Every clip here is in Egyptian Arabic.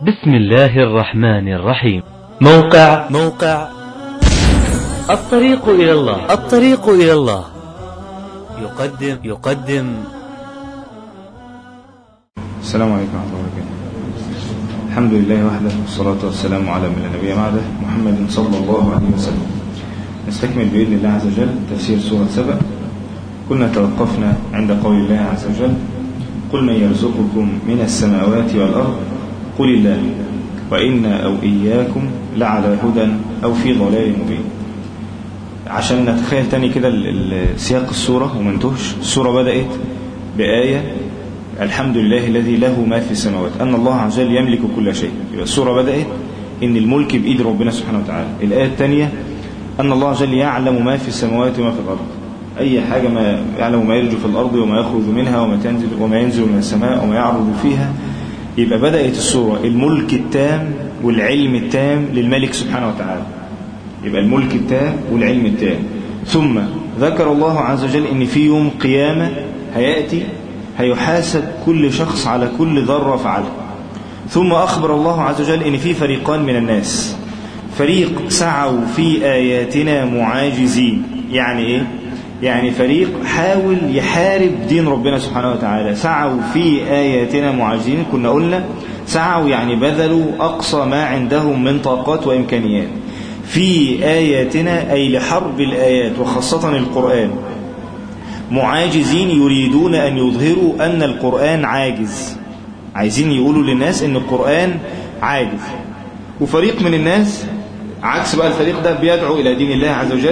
بسم الله الرحمن الرحيم موقع موقع الطريق إلى الله الطريق إلى الله يقدم يقدم السلام عليكم ورحمة الله وبركاته الحمد لله وحده والصلاة والسلام على من لا نبي بعده محمد صلى الله عليه وسلم نستكمل بإذن الله عز وجل تفسير سورة سبأ كنا توقفنا عند قول الله عز وجل قل من يرزقكم من السماوات والأرض قل الله وإنا أو إياكم لعلى هدى أو في ضلال مبين عشان نتخيل تاني كده ال- ال- سياق السورة ومنتهش السورة بدأت بآية الحمد لله الذي له ما في السماوات أن الله عز وجل يملك كل شيء يبقى السورة بدأت إن الملك بإيد ربنا سبحانه وتعالى الآية الثانية أن الله عز وجل يعلم ما في السماوات وما في الأرض أي حاجة ما يعلم ما يلج في الأرض وما يخرج منها وما تنزل وما ينزل من السماء وما يعرض فيها يبقى بدأت السورة الملك التام والعلم التام للملك سبحانه وتعالى يبقى الملك التام والعلم التام ثم ذكر الله عز وجل ان في يوم قيامة هيأتي هيحاسب كل شخص على كل ذرة فعلها ثم أخبر الله عز وجل ان في فريقان من الناس فريق سعوا في آياتنا معاجزين يعني ايه يعني فريق حاول يحارب دين ربنا سبحانه وتعالى سعوا في آياتنا معاجزين كنا قلنا سعوا يعني بذلوا أقصى ما عندهم من طاقات وإمكانيات في آياتنا أي لحرب الآيات وخاصة القرآن معاجزين يريدون أن يظهروا أن القرآن عاجز عايزين يقولوا للناس أن القرآن عاجز وفريق من الناس عكس بقى الفريق ده بيدعو إلى دين الله عز وجل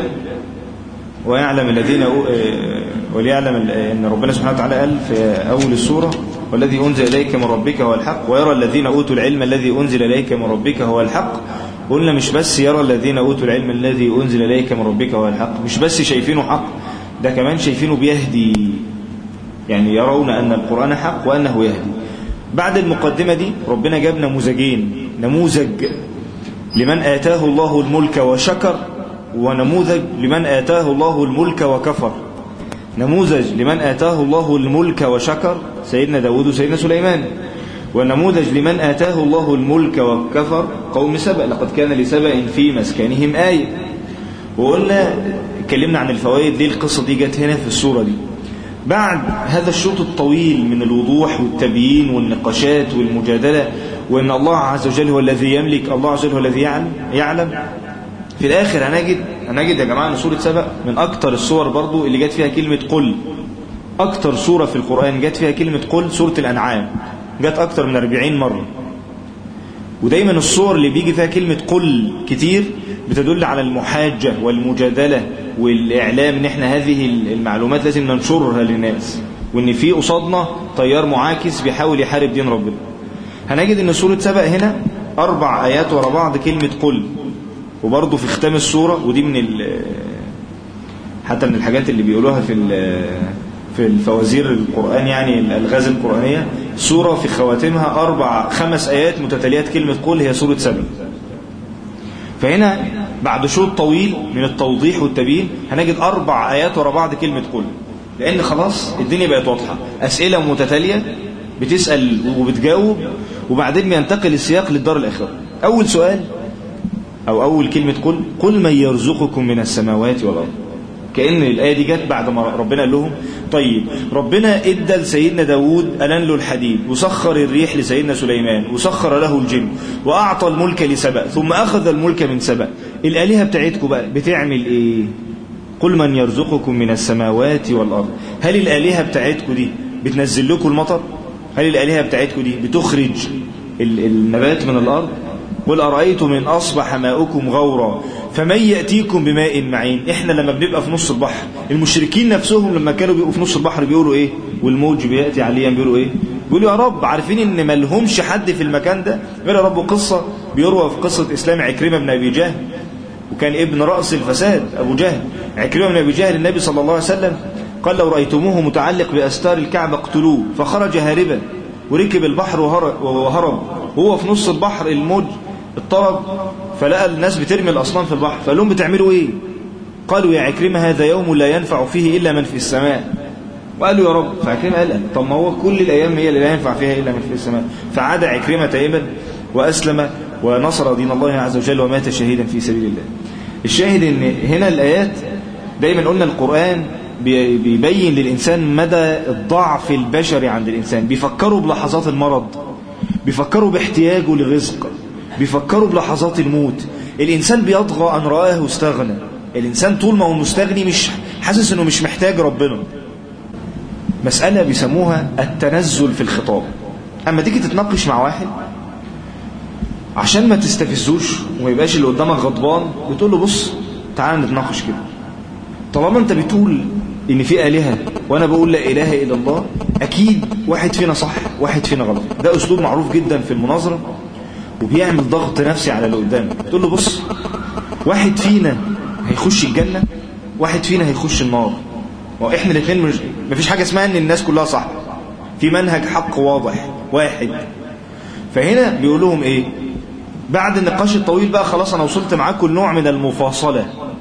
ويعلم الذين وليعلم أن ربنا سبحانه وتعالى قال في أول السورة والذي أنزل إليك من ربك هو الحق ويرى الذين أوتوا العلم الذي أنزل إليك من ربك هو الحق قلنا مش بس يرى الذين أوتوا العلم الذي أنزل إليك من ربك هو الحق مش بس شايفينه حق ده كمان شايفينه بيهدي يعني يرون أن القرآن حق وأنه يهدي بعد المقدمة دي ربنا جاب نموذجين نموذج لمن آتاه الله الملك وشكر ونموذج لمن آتاه الله الملك وكفر نموذج لمن آتاه الله الملك وشكر سيدنا داود وسيدنا سليمان ونموذج لمن آتاه الله الملك وكفر قوم سبأ لقد كان لسبأ في مسكنهم آية وقلنا اتكلمنا عن الفوائد ليه القصة دي جت هنا في السورة دي بعد هذا الشوط الطويل من الوضوح والتبيين والنقاشات والمجادلة وأن الله عز وجل هو الذي يملك الله عز وجل هو الذي يعلم, يعلم في الآخر هنجد هنجد يا جماعة أن سورة سبأ من أكتر السور برضو اللي جت فيها كلمة قل أكتر سورة في القرآن جت فيها كلمة قل سورة الأنعام جت أكتر من 40 مرة ودايما الصور اللي بيجي فيها كلمة قل كتير بتدل على المحاجة والمجادلة والإعلام ان احنا هذه المعلومات لازم ننشرها للناس وان في قصادنا تيار معاكس بيحاول يحارب دين ربنا هنجد ان سورة سبأ هنا أربع آيات ورا بعض كلمة قل وبرضه في ختام السورة ودي من حتى من الحاجات اللي بيقولوها في في الفوازير القرآن يعني الألغاز القرآنية سورة في خواتمها أربع خمس آيات متتاليات كلمة قل هي سورة سبأ فهنا بعد شوط طويل من التوضيح والتبيين هنجد أربع آيات ورا بعض كلمة قل لأن خلاص الدنيا بقت واضحة أسئلة متتالية بتسأل وبتجاوب وبعدين بينتقل السياق للدار الآخرة أول سؤال أو أول كلمة قل قل من يرزقكم من السماوات والأرض كأن الآية دي جت بعد ما ربنا قال لهم طيب ربنا ادى لسيدنا داود ألن له الحديد وسخر الريح لسيدنا سليمان وسخر له الجن وأعطى الملك لسبأ ثم أخذ الملك من سبأ الآلهة بتاعتكم بقى بتعمل إيه قل من يرزقكم من السماوات والأرض هل الآلهة بتاعتكم دي بتنزل لكم المطر هل الآلهة بتاعتكم دي بتخرج النبات من الأرض قل أرأيتم إن أصبح ماؤكم غورا فمن يأتيكم بماء معين إحنا لما بنبقى في نص البحر المشركين نفسهم لما كانوا بيبقوا في نص البحر بيقولوا إيه والموج بيأتي عليهم بيقولوا إيه بيقولوا يا رب عارفين إن ما لهمش حد في المكان ده غير يا رب قصة بيروى في قصة إسلام عكرمة بن أبي جهل وكان ابن رأس الفساد أبو جهل عكرمة بن أبي جهل النبي صلى الله عليه وسلم قال لو رأيتموه متعلق بأستار الكعبة اقتلوه فخرج هاربا وركب البحر وهرب وهو في نص البحر الموج اضطرب فلقى الناس بترمي الأصنام في البحر فقال لهم بتعملوا ايه قالوا يا عكرمة هذا يوم لا ينفع فيه إلا من في السماء وقالوا يا رب فعكرمة قال طب ما هو كل الأيام هي اللي لا ينفع فيها إلا من في السماء فعاد عكرمة تائبا وأسلم ونصر دين الله عز وجل ومات شهيدا في سبيل الله الشاهد ان هنا الآيات دايما قلنا القرآن بيبين للإنسان مدى الضعف البشري عند الإنسان بيفكروا بلحظات المرض بيفكروا باحتياجه لرزق بيفكروا بلحظات الموت الإنسان بيطغى أن رآه استغنى الإنسان طول ما هو مستغني مش حاسس أنه مش محتاج ربنا مسألة بيسموها التنزل في الخطاب أما تيجي تتناقش مع واحد عشان ما تستفزوش وما يبقاش اللي قدامك غضبان بتقول له بص تعال نتناقش كده طالما انت بتقول ان في آلهة وانا بقول لا إله إلا الله أكيد واحد فينا صح واحد فينا غلط ده أسلوب معروف جدا في المناظرة وبيعمل ضغط نفسي على اللي قدامك تقول له بص واحد فينا هيخش الجنة واحد فينا هيخش النار واحنا الاثنين مش مفيش حاجة اسمها ان الناس كلها صح في منهج حق واضح واحد فهنا بيقول لهم ايه بعد النقاش الطويل بقى خلاص انا وصلت معاكم لنوع من المفاصلة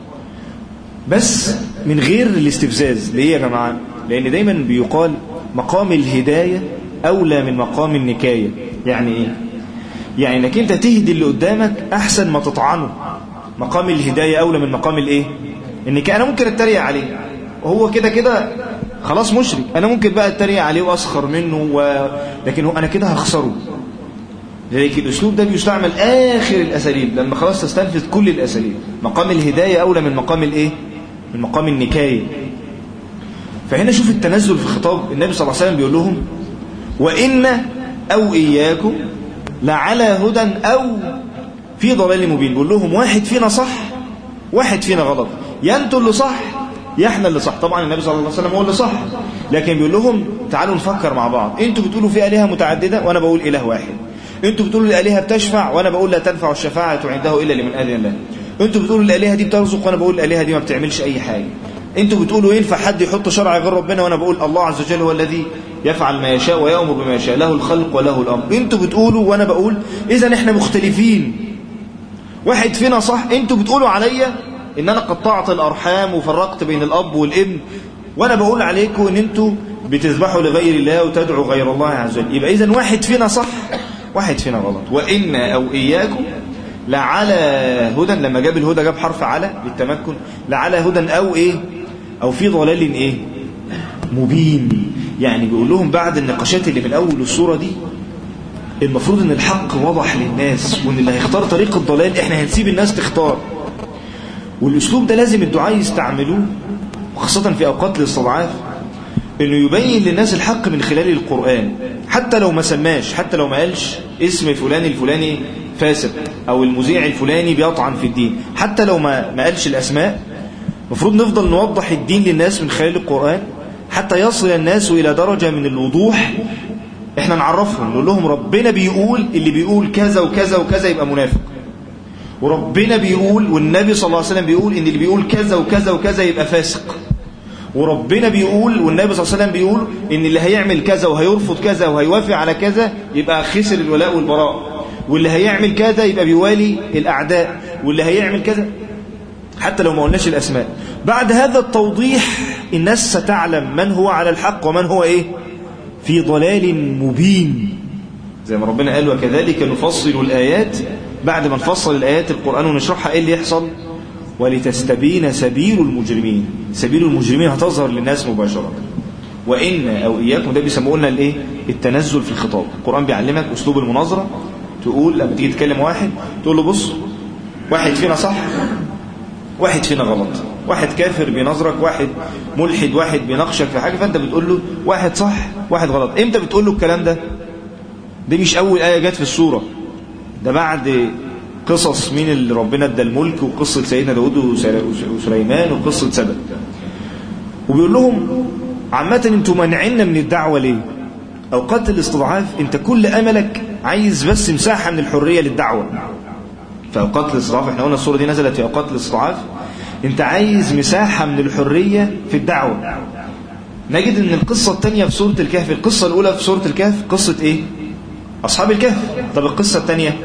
بس من غير الاستفزاز ليه يا جماعة لان دايما بيقال مقام الهداية اولى من مقام النكاية يعني ايه يعني انك انت تهدي اللي قدامك احسن ما تطعنه مقام الهداية اولى من مقام الايه النكاية انا ممكن اتريق عليه وهو كده كده خلاص مشرك انا ممكن بقى اتريق عليه واسخر منه و... لكن هو انا كده هخسره لذلك الاسلوب ده بيستعمل اخر الاساليب لما خلاص تستنفذ كل الاساليب مقام الهداية اولى من مقام الايه من مقام النكاية فهنا شوف التنزل في خطاب النبي صلى الله عليه وسلم بيقول لهم وإن أو إياكم لعلى هدى أو في ضلال مبين بيقول لهم واحد فينا صح واحد فينا غلط يا انتوا اللي صح يا احنا اللي صح طبعا النبي صلى الله عليه وسلم هو اللي صح لكن بيقول لهم تعالوا نفكر مع بعض انتوا بتقولوا في آلهة متعددة وانا بقول إله واحد انتوا بتقولوا الآلهة بتشفع وانا بقول لا تنفع الشفاعة عنده إلا لمن أذن الله انتوا بتقولوا الآلهة دي بترزق وانا بقول الآلهة دي ما بتعملش أي حاجة انتوا بتقولوا ينفع حد يحط شرع غير ربنا وانا بقول الله عز وجل هو الذي يفعل ما يشاء ويأمر بما يشاء له الخلق وله الأمر انتوا بتقولوا وانا بقول اذا احنا مختلفين واحد فينا صح انتوا بتقولوا عليا ان انا قطعت الارحام وفرقت بين الاب والابن وانا بقول عليكم ان انتوا بتذبحوا لغير الله وتدعوا غير الله عز وجل يبقى اذا واحد فينا صح واحد فينا غلط وان او اياكم لعلى هدى لما جاب الهدى جاب حرف على للتمكن لعلى هدى او ايه او في ضلال ايه مبين يعني بيقول لهم بعد النقاشات اللي من اول الصورة دي المفروض ان الحق واضح للناس وان اللي هيختار طريق الضلال احنا هنسيب الناس تختار والاسلوب ده لازم الدعاء يستعملوه وخاصة في اوقات الاستضعاف انه يبين للناس الحق من خلال القرآن حتى لو ما سماش حتى لو ما قالش اسم فلان الفلاني فاسق او المذيع الفلاني بيطعن في الدين حتى لو ما ما قالش الاسماء المفروض نفضل نوضح الدين للناس من خلال القرآن حتى يصل الناس إلى درجة من الوضوح احنا نعرفهم نقول لهم ربنا بيقول اللي بيقول كذا وكذا وكذا يبقى منافق وربنا بيقول والنبي صلى الله عليه وسلم بيقول ان اللي بيقول كذا وكذا وكذا يبقى فاسق وربنا بيقول والنبي صلى الله عليه وسلم بيقول ان اللي هيعمل كذا وهيرفض كذا وهيوافق على كذا يبقى خسر الولاء والبراء واللي هيعمل كذا يبقى بيوالي الأعداء واللي هيعمل كذا حتى لو ما قلناش الأسماء بعد هذا التوضيح الناس ستعلم من هو على الحق ومن هو إيه في ضلال مبين زي ما ربنا قال وكذلك نفصل الآيات بعد ما نفصل الآيات القرآن ونشرحها إيه اللي يحصل ولتستبين سبيل المجرمين سبيل المجرمين هتظهر للناس مباشرة وإن أو إياكم ده بيسموه لنا الإيه التنزل في الخطاب القرآن بيعلمك أسلوب المناظرة تقول لما تيجي تكلم واحد تقول له بص واحد فينا صح واحد فينا غلط واحد كافر بينظرك واحد ملحد واحد بيناقشك في حاجة فأنت بتقول له واحد صح واحد غلط امتى بتقول له الكلام ده دي مش أول آية جت في السورة ده بعد قصص مين اللي ربنا ادى الملك وقصة سيدنا داود وسليمان وقصة سبأ وبيقول لهم عامة انتوا مانعيننا من الدعوة ليه أوقات الاستضعاف انت كل أملك عايز بس مساحة من الحرية للدعوة في أوقات الاستضعاف احنا قلنا الصورة دي نزلت في أوقات الاستضعاف انت عايز مساحة من الحرية في الدعوة نجد ان القصة الثانية في سورة الكهف القصة الأولى في سورة الكهف قصة ايه أصحاب الكهف طب القصة الثانية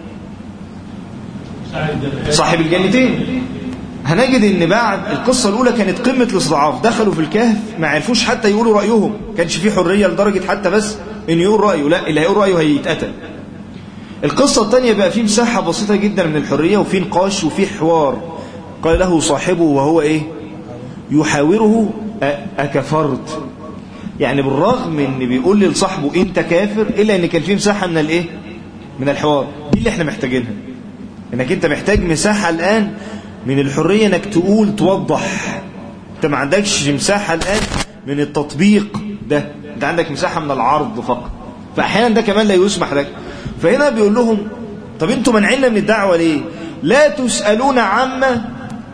صاحب الجنتين هنجد ان بعد القصة الاولى كانت قمة الاستضعاف دخلوا في الكهف ما عرفوش حتى يقولوا رأيهم كانش فيه حرية لدرجة حتى بس ان يقول رأيه لا اللي هيقول رأيه هيتقتل القصة الثانية بقى في مساحة بسيطة جدا من الحرية وفي نقاش وفي حوار قال له صاحبه وهو ايه يحاوره أكفرت يعني بالرغم ان بيقول لصاحبه انت كافر الا ان كان في مساحة من الايه من الحوار دي اللي احنا محتاجينها انك انت محتاج مساحة الان من الحرية انك تقول توضح انت ما عندكش مساحة الان من التطبيق ده انت عندك مساحة من العرض فقط فاحيانا ده كمان لا يسمح لك فهنا بيقول لهم طب انتوا منعنا من الدعوة ليه لا تسألون عما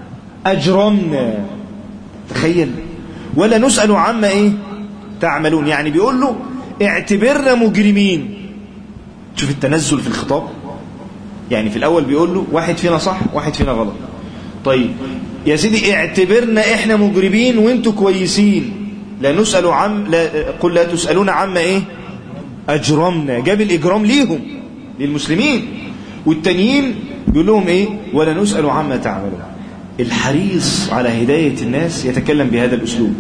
أجرمنا تخيل ولا نسأل عما ايه تعملون يعني بيقول له اعتبرنا مجرمين شوف التنزل في الخطاب يعني في الأول بيقول له واحد فينا صح واحد فينا غلط طيب يا سيدي اعتبرنا احنا مجرمين وانتوا كويسين لا نسأل عم لا قل لا تسألون عما ايه أجرمنا جاب الإجرام ليهم للمسلمين والتانيين بيقول لهم ايه ولا نسأل عما تعملون الحريص على هداية الناس يتكلم بهذا الأسلوب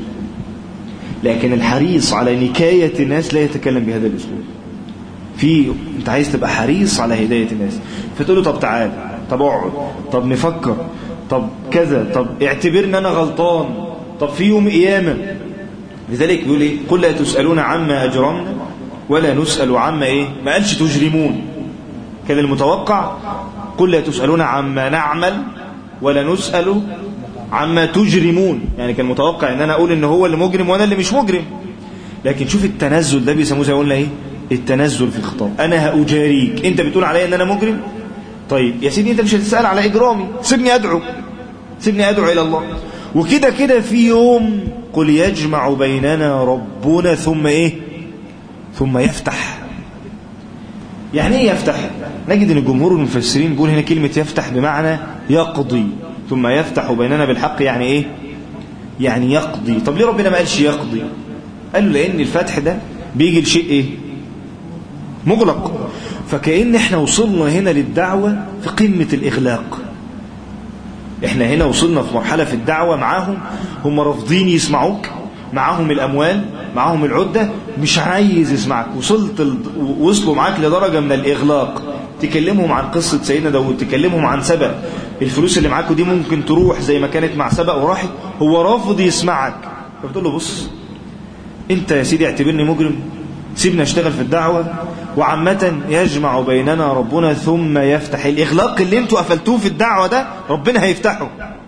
لكن الحريص على نكاية الناس لا يتكلم بهذا الأسلوب في انت عايز تبقى حريص على هداية الناس فتقول له طب تعال طب اقعد طب نفكر طب كذا طب اعتبرني انا غلطان طب في يوم قيامة لذلك بيقول ايه قل لا تسألون عما أجرمنا ولا نسأل عما ايه ما قالش تجرمون كان المتوقع قل لا تسألون عما نعمل ولا نسأل عما تجرمون يعني كان متوقع ان انا اقول ان هو اللي مجرم وانا اللي مش مجرم لكن شوف التنزل ده بيسموه زي ما قلنا ايه التنزل في الخطاب انا هأجاريك انت بتقول عليا ان انا مجرم طيب يا سيدي انت مش هتسأل على اجرامي سيبني ادعو سيبني ادعو الى الله وكده كده في يوم قل يجمع بيننا ربنا ثم ايه ثم يفتح يعني ايه يفتح نجد ان جمهور المفسرين بيقول هنا كلمة يفتح بمعنى يقضي ثم يفتح بيننا بالحق يعني ايه يعني يقضي طب ليه ربنا ما قالش يقضي قال له لان الفتح ده بيجي لشيء ايه مغلق فكأن احنا وصلنا هنا للدعوة في قمة الإغلاق احنا هنا وصلنا في مرحلة في الدعوة معاهم هم رافضين يسمعوك معاهم الأموال معاهم العدة مش عايز يسمعك وصلت ال... وصلوا معاك لدرجة من الإغلاق تكلمهم عن قصة سيدنا داود تكلمهم عن سبق الفلوس اللي معاكوا دي ممكن تروح زي ما كانت مع سبق وراحت هو رافض يسمعك فبتقول له بص انت يا سيدي اعتبرني مجرم سيبنا اشتغل في الدعوة وعامة يجمع بيننا ربنا ثم يفتح الإغلاق اللي انتوا قفلتوه في الدعوة ده ربنا هيفتحه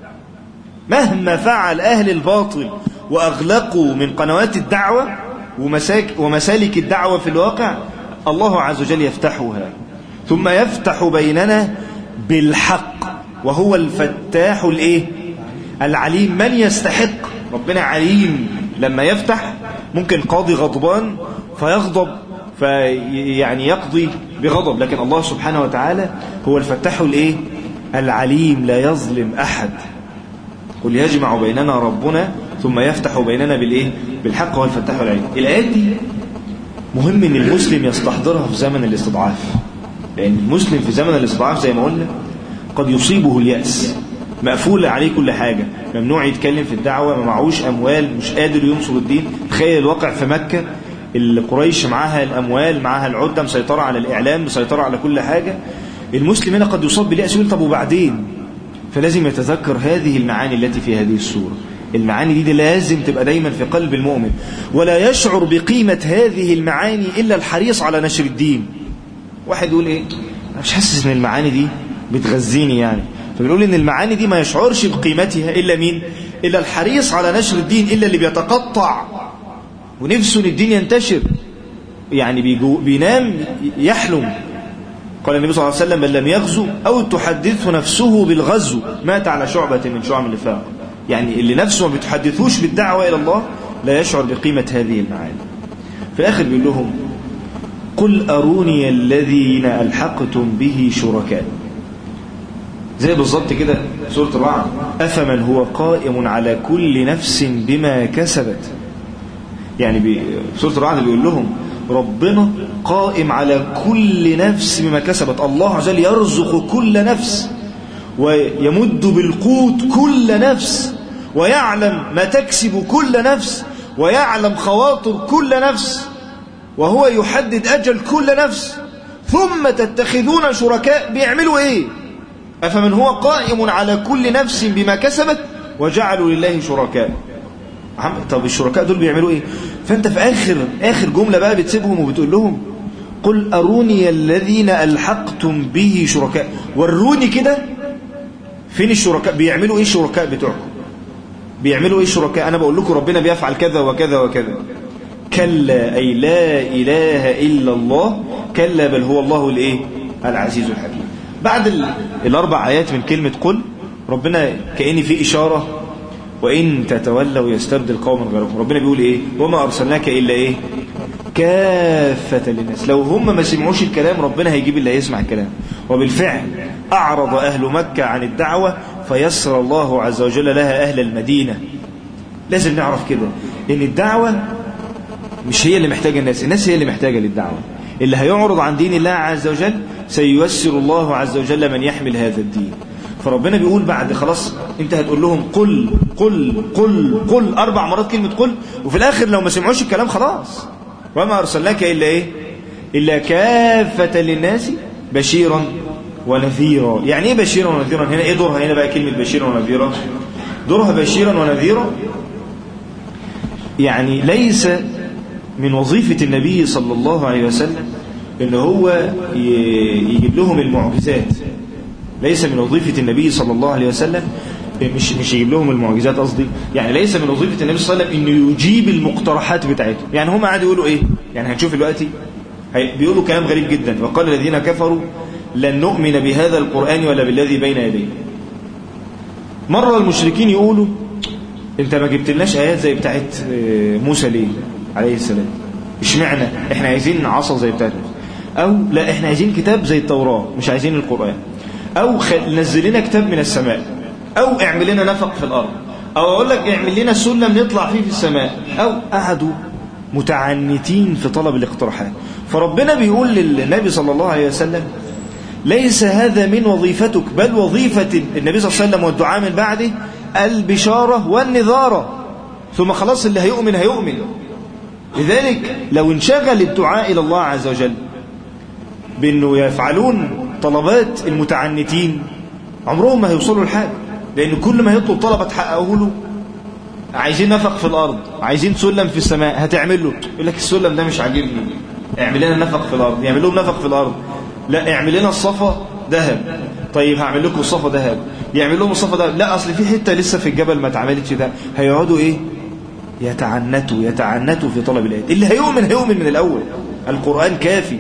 مهما فعل أهل الباطل وأغلقوا من قنوات الدعوة ومساك ومسالك الدعوة في الواقع الله عز وجل يفتحها ثم يفتح بيننا بالحق وهو الفتاح الايه العليم من يستحق ربنا عليم لما يفتح ممكن قاضي غضبان فيغضب فيعني يقضي بغضب لكن الله سبحانه وتعالى هو الفتاح الايه العليم لا يظلم احد قل يجمع بيننا ربنا ثم يفتح بيننا بالايه بالحق هو الفتاح العليم الايات دي مهم ان المسلم يستحضرها في زمن الاستضعاف لان المسلم في زمن الاستضعاف زي ما قلنا قد يصيبه اليأس مقفول عليه كل حاجة ممنوع يتكلم في الدعوة ما معهوش أموال مش قادر ينصر الدين تخيل الواقع في مكة اللي قريش معاها الأموال معاها العدة مسيطرة على الإعلام مسيطرة على كل حاجة المسلم هنا قد يصاب باليأس يقول طب وبعدين فلازم يتذكر هذه المعاني التي في هذه السورة المعاني دي, دي لازم تبقى دايما في قلب المؤمن ولا يشعر بقيمة هذه المعاني إلا الحريص على نشر الدين واحد يقول ايه أنا مش حاسس ان المعاني دي بتغذيني يعني فبنقول ان المعاني دي ما يشعرش بقيمتها الا مين الا الحريص على نشر الدين الا اللي بيتقطع ونفسه ان الدين ينتشر يعني بيجو بينام يحلم قال النبي صلى الله عليه وسلم من لم يغزو او تحدثه نفسه بالغزو مات على شعبة من شعب النفاق يعني اللي نفسه ما بتحدثوش بالدعوة الى الله لا يشعر بقيمة هذه المعاني في الاخر بيقول لهم قل أروني الذين ألحقتم به شركاء زي بالظبط كده سورة الرعد أفمن هو قائم على كل نفس بما كسبت يعني بي سورة الرعد بيقول لهم ربنا قائم على كل نفس بما كسبت الله عز وجل يرزق كل نفس ويمد بالقوت كل نفس ويعلم ما تكسب كل نفس ويعلم خواطر كل نفس وهو يحدد أجل كل نفس ثم تتخذون شركاء بيعملوا ايه افمن هو قائم على كل نفس بما كسبت وجعلوا لله شركاء عم طب الشركاء دول بيعملوا ايه فانت في اخر اخر جمله بقى بتسيبهم وبتقول لهم قل اروني الذين الحقتم به شركاء وروني كده فين الشركاء بيعملوا ايه الشركاء بتوعكم بيعملوا ايه الشركاء انا بقول لكم ربنا بيفعل كذا وكذا وكذا كلا اي لا اله الا الله كلا بل هو الله الايه العزيز الحكيم بعد ال... الاربع ايات من كلمه قل ربنا كأن في اشاره وان تتولوا يستبدل قوما غيركم ربنا بيقول ايه وما ارسلناك الا ايه كافة للناس لو هم ما سمعوش الكلام ربنا هيجيب اللي هيسمع الكلام وبالفعل أعرض أهل مكة عن الدعوة فيسر الله عز وجل لها أهل المدينة لازم نعرف كده إن الدعوة مش هي اللي محتاجة الناس الناس هي اللي محتاجة للدعوة اللي هيعرض عن دين الله عز وجل سييسر الله عز وجل من يحمل هذا الدين فربنا بيقول بعد خلاص انت هتقول لهم قل قل قل قل اربع مرات كلمة قل وفي الاخر لو ما سمعوش الكلام خلاص وما ارسلناك الا ايه الا كافة للناس بشيرا ونذيرا يعني ايه بشيرا ونذيرا هنا ايه دورها هنا بقى كلمة بشيرا ونذيرا دورها بشيرا ونذيرا يعني ليس من وظيفة النبي صلى الله عليه وسلم ان هو يجيب لهم المعجزات ليس من وظيفة النبي صلى الله عليه وسلم مش مش يجيب لهم المعجزات قصدي يعني ليس من وظيفة النبي صلى الله عليه وسلم انه يجيب المقترحات بتاعتهم يعني هم قاعدوا يقولوا ايه يعني هنشوف دلوقتي بيقولوا كلام غريب جدا وقال الذين كفروا لن نؤمن بهذا القرآن ولا بالذي بين يديه مرة المشركين يقولوا انت ما جبتلناش ايات زي بتاعت موسى ليه عليه السلام اشمعنى احنا عايزين عصا زي بتاعت موسى او لا احنا عايزين كتاب زي التوراة مش عايزين القرآن او نزل لنا كتاب من السماء او اعمل لنا نفق في الارض او اقول لك اعمل لنا سلم نطلع فيه في السماء او قعدوا متعنتين في طلب الاقتراحات فربنا بيقول للنبي صلى الله عليه وسلم ليس هذا من وظيفتك بل وظيفة النبي صلى الله عليه وسلم والدعاء من بعده البشارة والنذارة ثم خلاص اللي هيؤمن هيؤمن لذلك لو انشغل الدعاء إلى الله عز وجل بأنه يفعلون طلبات المتعنتين عمرهم ما هيوصلوا لحاجة لأن كل ما يطلب طلبة تحققه له عايزين نفق في الأرض عايزين سلم في السماء هتعمل له يقول لك السلم ده مش عاجبني اعمل لنا نفق في الأرض يعمل لهم نفق في الأرض لا اعمل لنا الصفا ذهب طيب هعمل لكم الصفا ذهب يعمل لهم الصفا ذهب لا أصل في حتة لسه في الجبل ما اتعملتش ده هيقعدوا إيه يتعنتوا يتعنتوا في طلب الآيات اللي هيؤمن هيؤمن من الأول القرآن كافي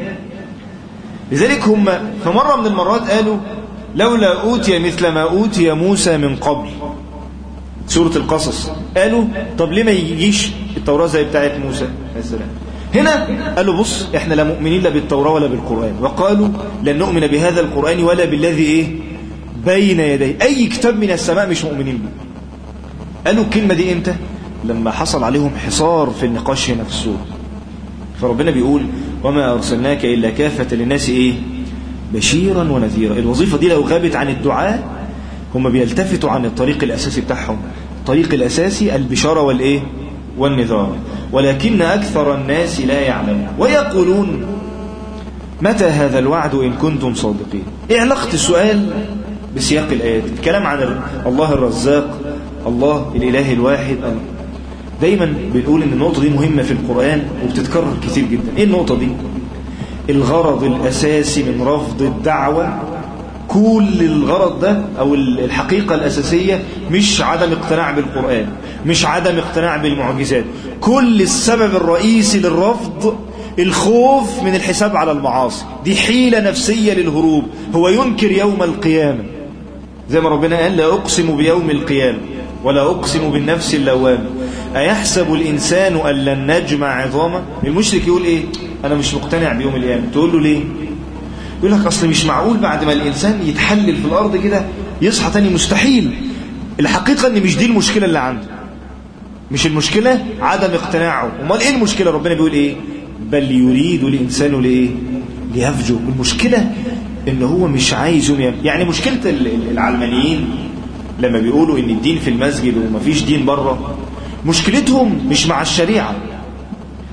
لذلك هم في مرة من المرات قالوا لولا أوتي مثل ما أوتي موسى من قبل سورة القصص قالوا طب ليه ما يجيش التوراة زي بتاعت موسى السلام هنا قالوا بص احنا لا مؤمنين لا بالتوراة ولا بالقرآن وقالوا لن نؤمن بهذا القرآن ولا بالذي ايه بين يديه اي كتاب من السماء مش مؤمنين به قالوا الكلمة دي امتى لما حصل عليهم حصار في النقاش هنا في السورة فربنا بيقول وما أرسلناك إلا كافة للناس إيه بشيرا ونذيرا الوظيفة دي لو غابت عن الدعاء هم بيلتفتوا عن الطريق الأساسي بتاعهم الطريق الأساسي البشارة والإيه والنذار ولكن أكثر الناس لا يعلمون ويقولون متى هذا الوعد إن كنتم صادقين إيه علاقة السؤال بسياق الآيات الكلام عن الله الرزاق الله الإله الواحد دايما بنقول ان النقطة دي مهمة في القرآن وبتتكرر كتير جدا ايه النقطة دي الغرض الأساسي من رفض الدعوة كل الغرض ده أو الحقيقة الأساسية مش عدم اقتناع بالقرآن مش عدم اقتناع بالمعجزات كل السبب الرئيسي للرفض الخوف من الحساب على المعاصي دي حيلة نفسية للهروب هو ينكر يوم القيامة زي ما ربنا قال لا أقسم بيوم القيامة ولا أقسم بالنفس اللوامة أيحسب الإنسان أن لن نجمع عظامه المشرك يقول إيه أنا مش مقتنع بيوم القيامة تقول له ليه يقول لك أصل مش معقول بعد ما الإنسان يتحلل في الأرض كده يصحى تاني مستحيل الحقيقة أن مش دي المشكلة اللي عنده مش المشكلة عدم اقتناعه امال إيه المشكلة ربنا بيقول إيه بل يريد الإنسان لإيه ليفجر المشكلة إن هو مش عايز يوم يوم. يعني مشكلة العلمانيين لما بيقولوا إن الدين في المسجد ومفيش دين بره مشكلتهم مش مع الشريعة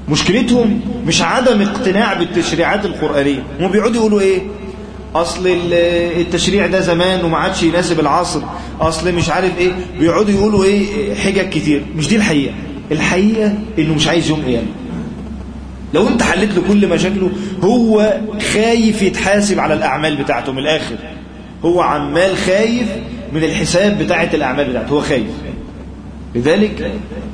مشكلتهم مش عدم اقتناع بالتشريعات القرآنية هم بيقعدوا يقولوا ايه اصل التشريع ده زمان وما عادش يناسب العصر اصل مش عارف ايه بيقعدوا يقولوا ايه حجج كتير مش دي الحقيقة الحقيقة انه مش عايز يوم قيامة لو انت حلت له كل مشاكله هو خايف يتحاسب على الاعمال بتاعته من الاخر هو عمال خايف من الحساب بتاعة الاعمال بتاعته هو خايف لذلك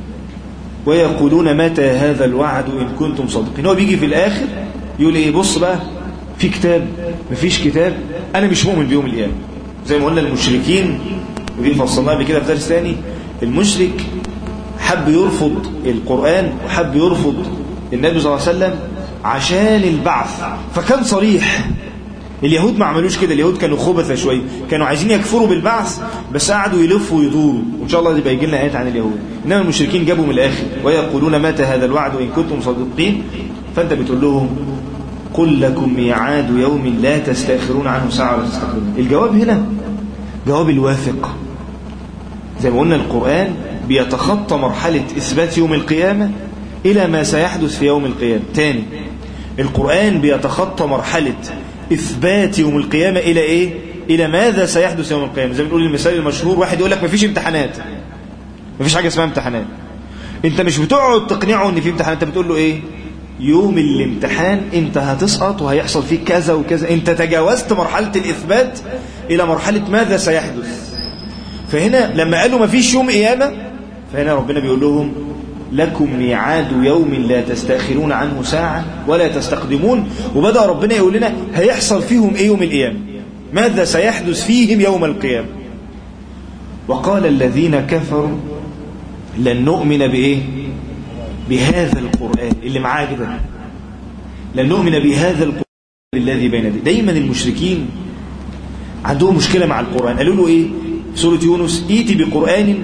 ويقولون متى هذا الوعد إن كنتم صادقين هو بيجي في الآخر يقول إيه بص بقى في كتاب مفيش كتاب أنا مش مؤمن بيوم القيامة زي ما قلنا المشركين ودي فصلناها قبل كده في درس ثاني المشرك حب يرفض القرآن وحب يرفض النبي صلى الله عليه وسلم عشان البعث فكان صريح اليهود ما عملوش كده اليهود كانوا خبثة شوية كانوا عايزين يكفروا بالبعث بس قعدوا يلفوا ويدوروا وإن شاء الله يبقى يجي لنا آيات عن اليهود إنما المشركين جابوا من الآخر ويقولون متى هذا الوعد إن كنتم صادقين فأنت بتقول لهم قل لكم ميعاد يوم لا تستأخرون عنه ساعة ولا تستقبلون الجواب هنا جواب الواثق زي ما قلنا القرآن بيتخطى مرحلة إثبات يوم القيامة إلى ما سيحدث في يوم القيامة تاني القرآن بيتخطى مرحلة إثبات يوم القيامة إلى إيه؟ إلى ماذا سيحدث يوم القيامة زي ما بنقول المثال المشهور واحد يقول لك مفيش امتحانات مفيش حاجة اسمها امتحانات انت مش بتقعد تقنعه ان في امتحانات انت بتقول له ايه يوم الامتحان انت هتسقط وهيحصل فيك كذا وكذا انت تجاوزت مرحلة الإثبات إلى مرحلة ماذا سيحدث فهنا لما قالوا مفيش يوم قيامة فهنا ربنا بيقول لهم لكم ميعاد يوم لا تستأخرون عنه ساعة ولا تستقدمون وبدأ ربنا يقول لنا هيحصل فيهم ايه يوم القيامة ماذا سيحدث فيهم يوم القيامة وقال الذين كفروا لن نؤمن بإيه بهذا القرآن اللي معاه كده لن نؤمن بهذا القرآن الذي بين يديه دايما المشركين عندهم مشكلة مع القرآن قالوا له ايه سورة يونس ايتي بقرآن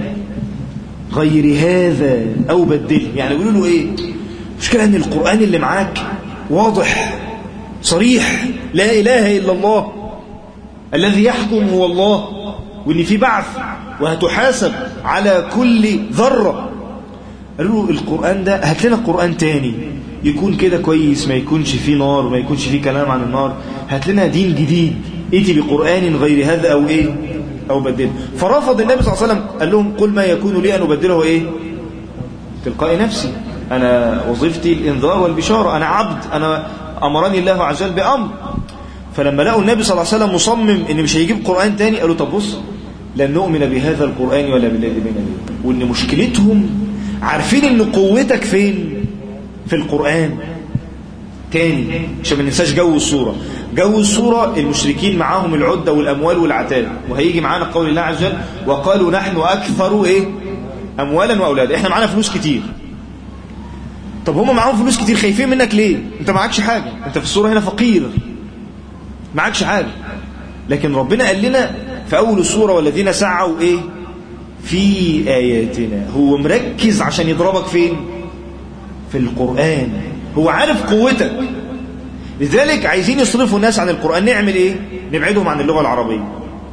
غير هذا أو بدله يعني يقولوا له إيه مشكلة أن القرآن اللي معاك واضح صريح لا إله إلا الله الذي يحكم هو الله وإن في بعث وهتحاسب على كل ذرة قالوا له القرآن ده هات لنا قرآن تاني يكون كده كويس ما يكونش فيه نار ما يكونش فيه كلام عن النار هات لنا دين جديد ائتي بقرآن غير هذا أو إيه أو بدله فرفض النبي صلى الله عليه وسلم قال لهم قل ما يكون لي أن أبدله إيه تلقاء نفسي أنا وظيفتي الإنذار والبشارة أنا عبد أنا أمرني الله عز وجل بأمر فلما لقوا النبي صلى الله عليه وسلم مصمم إن مش هيجيب قرآن تاني قالوا طب بص لن نؤمن بهذا القرآن ولا بالذي بين يديه وإن مشكلتهم عارفين إن قوتك فين في القرآن تاني عشان ما ننساش جو الصورة جو الصورة المشركين معاهم العدة والأموال والعتاد وهيجي معانا قول الله عز وجل وقالوا نحن أكثر إيه أموالا وأولادا إحنا معانا فلوس كتير طب هم معاهم فلوس كتير خايفين منك ليه انت معكش حاجة انت في الصورة هنا فقير معكش حاجة لكن ربنا قال لنا في أول الصورة والذين سعوا إيه في آياتنا هو مركز عشان يضربك فين في القرآن هو عارف قوتك لذلك عايزين يصرفوا الناس عن القرآن نعمل ايه نبعدهم عن اللغة العربية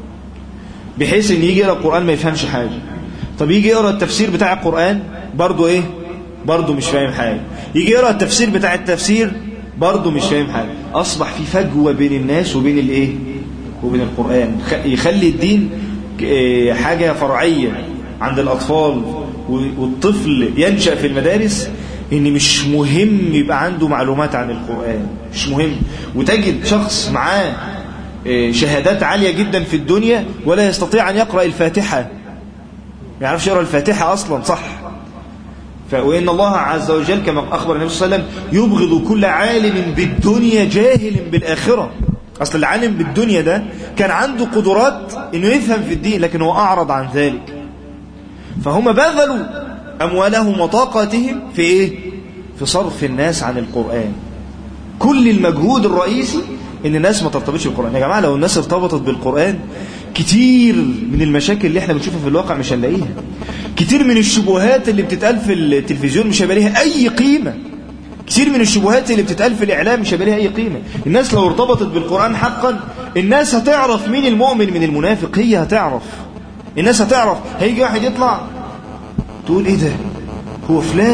بحيث ان يجي يقرأ القرآن ما يفهمش حاجة طب يجي يقرأ التفسير بتاع القرآن برضو ايه برضو مش فاهم حاجة يجي يقرأ التفسير بتاع التفسير برضو مش فاهم حاجة أصبح في فجوة بين الناس وبين الايه وبين القرآن يخلي الدين حاجة فرعية عند الأطفال والطفل ينشأ في المدارس ان مش مهم يبقى عنده معلومات عن القرآن مش مهم وتجد شخص معاه شهادات عالية جدا في الدنيا ولا يستطيع أن يقرأ الفاتحة ما يعرفش يقرأ الفاتحة أصلا صح وإن الله عز وجل كما أخبر النبي صلى الله عليه وسلم يبغض كل عالم بالدنيا جاهل بالآخرة أصل العالم بالدنيا ده كان عنده قدرات إنه يفهم في الدين لكن هو أعرض عن ذلك فهم بذلوا أموالهم وطاقتهم في إيه؟ في صرف الناس عن القرآن كل المجهود الرئيسي إن الناس ما ترتبطش بالقرآن يا جماعة لو الناس ارتبطت بالقرآن كتير من المشاكل اللي احنا بنشوفها في الواقع مش هنلاقيها كتير من الشبهات اللي بتتقال في التلفزيون مش هيبقى ليها أي قيمة كتير من الشبهات اللي بتتقال في الإعلام مش هيبقى ليها أي قيمة الناس لو ارتبطت بالقرآن حقا الناس هتعرف مين المؤمن من المنافق هي هتعرف الناس هتعرف هيجي واحد يطلع تقول ايه ده هو فلان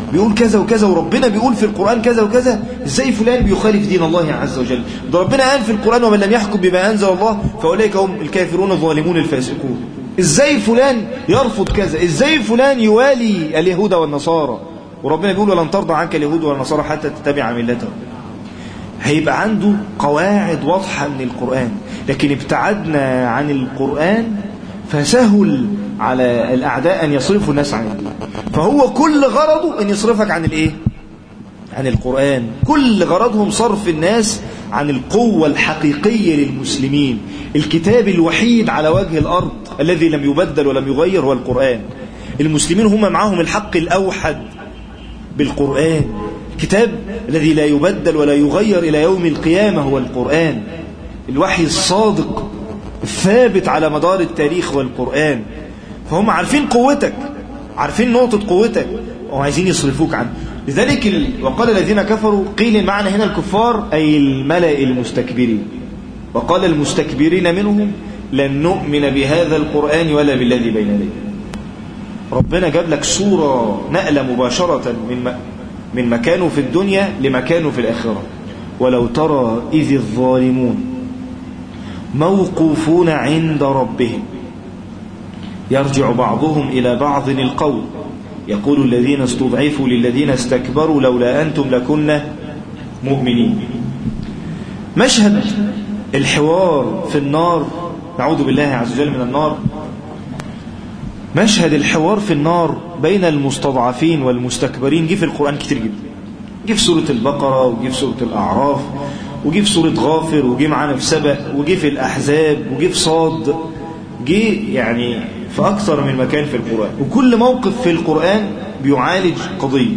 بيقول كذا وكذا وربنا بيقول في القرآن كذا وكذا ازاي فلان بيخالف دين الله عز وجل ده ربنا قال في القرآن ومن لم يحكم بما أنزل الله فأولئك هم الكافرون الظالمون الفاسقون ازاي فلان يرفض كذا ازاي فلان يوالي اليهود والنصارى وربنا بيقول ولن ترضى عنك اليهود والنصارى حتى تتبع ملتهم هيبقى عنده قواعد واضحة من القرآن لكن ابتعدنا عن القرآن فسهل على الأعداء أن يصرفوا الناس عن الدين فهو كل غرضه أن يصرفك عن الإيه؟ عن القرآن كل غرضهم صرف الناس عن القوة الحقيقية للمسلمين الكتاب الوحيد على وجه الأرض الذي لم يبدل ولم يغير هو القرآن المسلمين هم معهم الحق الأوحد بالقرآن الكتاب الذي لا يبدل ولا يغير إلى يوم القيامة هو القرآن الوحي الصادق الثابت على مدار التاريخ والقرآن فهم عارفين قوتك عارفين نقطة قوتك وعايزين يصرفوك عنه لذلك ال... وقال الذين كفروا قيل معنى هنا الكفار أي الملأ المستكبرين وقال المستكبرين منهم لن نؤمن بهذا القرآن ولا بالذي بين يديه ربنا جاب لك صورة نقلة مباشرة من م... من مكانه في الدنيا لمكانه في الآخرة ولو ترى إذ الظالمون موقوفون عند ربهم يرجع بعضهم إلى بعض القول يقول الذين استضعفوا للذين استكبروا لولا أنتم لكنا مؤمنين مشهد الحوار في النار نعوذ بالله عز وجل من النار مشهد الحوار في النار بين المستضعفين والمستكبرين جه في القرآن كتير جدا جه في سورة البقرة وجه في سورة الأعراف وجه في سورة غافر وجه معانا في سبأ وجه في الأحزاب وجه في صاد جه يعني في أكثر من مكان في القرآن وكل موقف في القرآن بيعالج قضية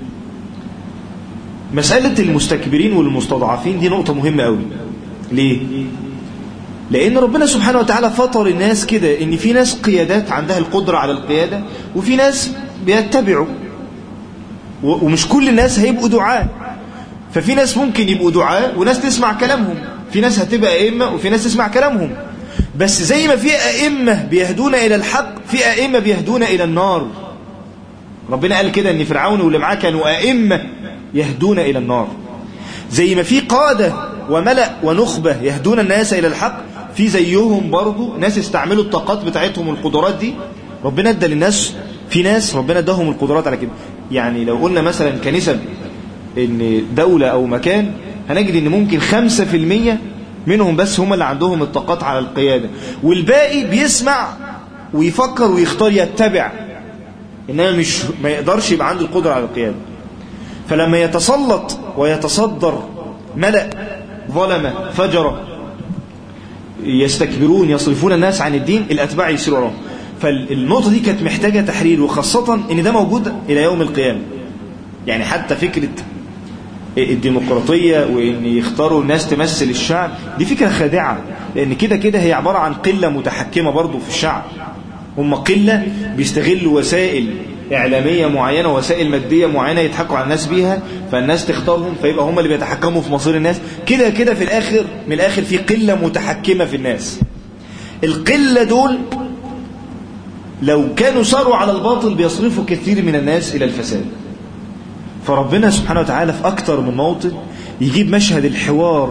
مسألة المستكبرين والمستضعفين دي نقطة مهمة قوي ليه؟ لأن ربنا سبحانه وتعالى فطر الناس كده إن في ناس قيادات عندها القدرة على القيادة وفي ناس بيتبعوا ومش كل الناس هيبقوا دعاء ففي ناس ممكن يبقوا دعاء وناس تسمع كلامهم في ناس هتبقى أئمة وفي ناس تسمع كلامهم بس زي ما في أئمة بيهدون إلى الحق في أئمة بيهدون إلى النار ربنا قال كده أن فرعون واللي معاه كانوا أئمة يهدون إلى النار زي ما في قادة وملأ ونخبة يهدون الناس إلى الحق في زيهم برضو ناس استعملوا الطاقات بتاعتهم والقدرات دي ربنا ادى للناس في ناس ربنا اداهم القدرات على كده يعني لو قلنا مثلا كنسب ان دولة او مكان هنجد ان ممكن خمسة في المية منهم بس هم اللي عندهم الطاقات على القيادة والباقي بيسمع ويفكر ويختار يتبع انما مش ما يقدرش يبقى عنده القدرة على القيادة فلما يتسلط ويتصدر ملأ ظلمة فجرة يستكبرون يصرفون الناس عن الدين الأتباع يسيروا وراهم فالنقطة دي كانت محتاجة تحرير وخاصة ان ده موجود إلى يوم القيامة يعني حتى فكرة الديمقراطية وإن يختاروا الناس تمثل الشعب دي فكرة خادعة لأن كده كده هي عبارة عن قلة متحكمة برضو في الشعب هم قلة بيستغلوا وسائل إعلامية معينة وسائل مادية معينة يضحكوا على الناس بيها فالناس تختارهم فيبقى هم اللي بيتحكموا في مصير الناس كده كده في الآخر من الآخر في قلة متحكمة في الناس القلة دول لو كانوا صاروا على الباطل بيصرفوا كثير من الناس إلى الفساد فربنا سبحانه وتعالى في أكتر من موطن يجيب مشهد الحوار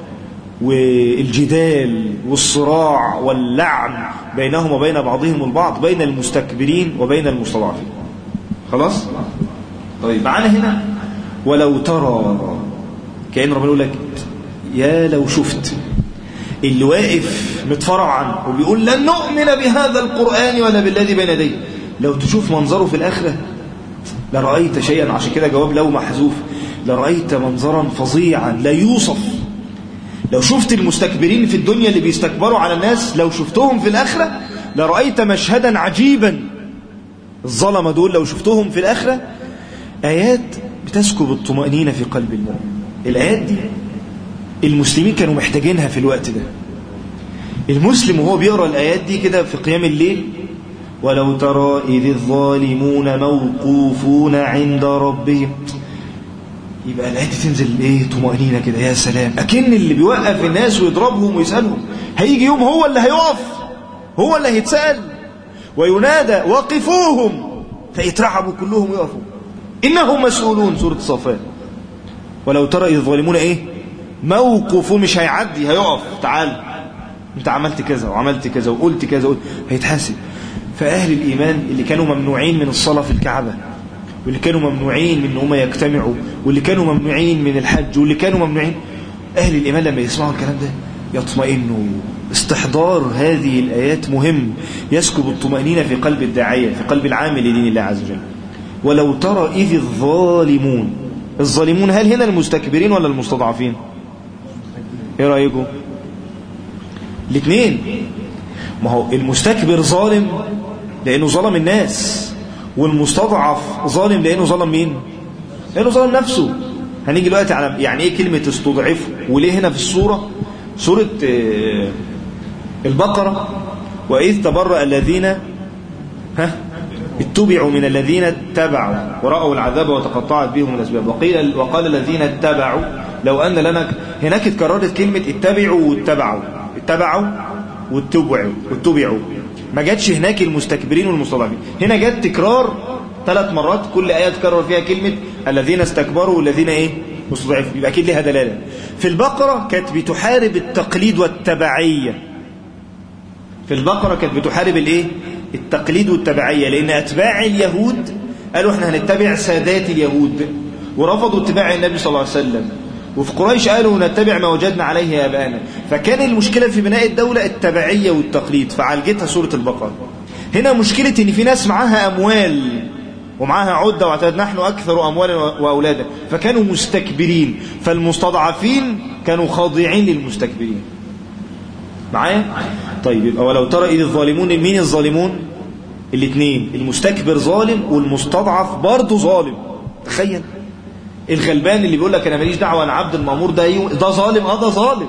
والجدال والصراع واللعن بينهم وبين بعضهم البعض بين المستكبرين وبين المستضعفين خلاص طيب معانا هنا ولو ترى كأن ربنا يقول لك يا لو شفت اللي واقف متفرع عنه وبيقول لن نؤمن بهذا القرآن ولا بالذي بين يديه لو تشوف منظره في الآخرة لرأيت شيئا عشان كده جواب لو محذوف لرأيت منظرا فظيعا لا يوصف لو شفت المستكبرين في الدنيا اللي بيستكبروا على الناس لو شفتهم في الآخرة لرأيت مشهدا عجيبا الظلمة دول لو شفتهم في الآخرة آيات بتسكب الطمأنينة في قلب المؤمن الآيات دي المسلمين كانوا محتاجينها في الوقت ده المسلم وهو بيقرأ الآيات دي كده في قيام الليل ولو ترى إذ الظالمون موقوفون عند ربهم يبقى الآيات دي تنزل إيه طمأنينة كده يا سلام أكن اللي بيوقف الناس ويضربهم ويسألهم هيجي يوم هو اللي هيقف هو اللي هيتسأل وينادى وقفوهم فيترعبوا كلهم يقفوا إنهم مسؤولون سورة الصفات ولو ترى إذ الظالمون إيه موقف مش هيعدي هيقف تعال انت عملت كذا وعملت كذا وقلت كذا وقلت هيتحاسب فأهل الإيمان اللي كانوا ممنوعين من الصلاة في الكعبة واللي كانوا ممنوعين من ان هم يجتمعوا واللي كانوا ممنوعين من الحج واللي كانوا ممنوعين أهل الإيمان لما يسمعوا الكلام ده يطمئنوا استحضار هذه الآيات مهم يسكب الطمأنينة في قلب الداعية في قلب العامل لدين الله عز وجل ولو ترى إذ الظالمون الظالمون هل هنا المستكبرين ولا المستضعفين ايه رأيكم الاثنين ما هو المستكبر ظالم لأنه ظلم الناس والمستضعف ظالم لأنه ظلم مين لأنه ظلم نفسه هنيجي دلوقتي على يعني ايه كلمة استضعفه وليه هنا في الصورة سورة البقرة وإذ تبرأ الذين ها اتبعوا من الذين اتبعوا ورأوا العذاب وتقطعت بهم الأسباب وقيل وقال الذين اتبعوا لو أن لنا هناك اتكررت كلمة اتبعوا واتبعوا اتبعوا واتبعوا واتبعوا ما جاتش هناك المستكبرين والمستضعفين هنا جت تكرار ثلاث مرات كل آية تكرر فيها كلمة الذين استكبروا والذين ايه مستضعفين يبقى أكيد لها دلالة في البقرة كانت بتحارب التقليد والتبعية في البقرة كانت بتحارب الايه التقليد والتبعية لأن أتباع اليهود قالوا احنا هنتبع سادات اليهود ورفضوا اتباع النبي صلى الله عليه وسلم وفي قريش قالوا نتبع ما وجدنا عليه آباءنا فكان المشكلة في بناء الدولة التبعية والتقليد فعالجتها سورة البقرة هنا مشكلة ان في ناس معاها أموال ومعاها عدة واعتاد نحن أكثر أموالا وأولادا فكانوا مستكبرين فالمستضعفين كانوا خاضعين للمستكبرين معايا طيب ولو ترى إذ الظالمون مين الظالمون الاثنين المستكبر ظالم والمستضعف برضه ظالم تخيل الغلبان اللي بيقول لك انا ماليش دعوه انا عبد المامور ده ده ظالم اه ده ظالم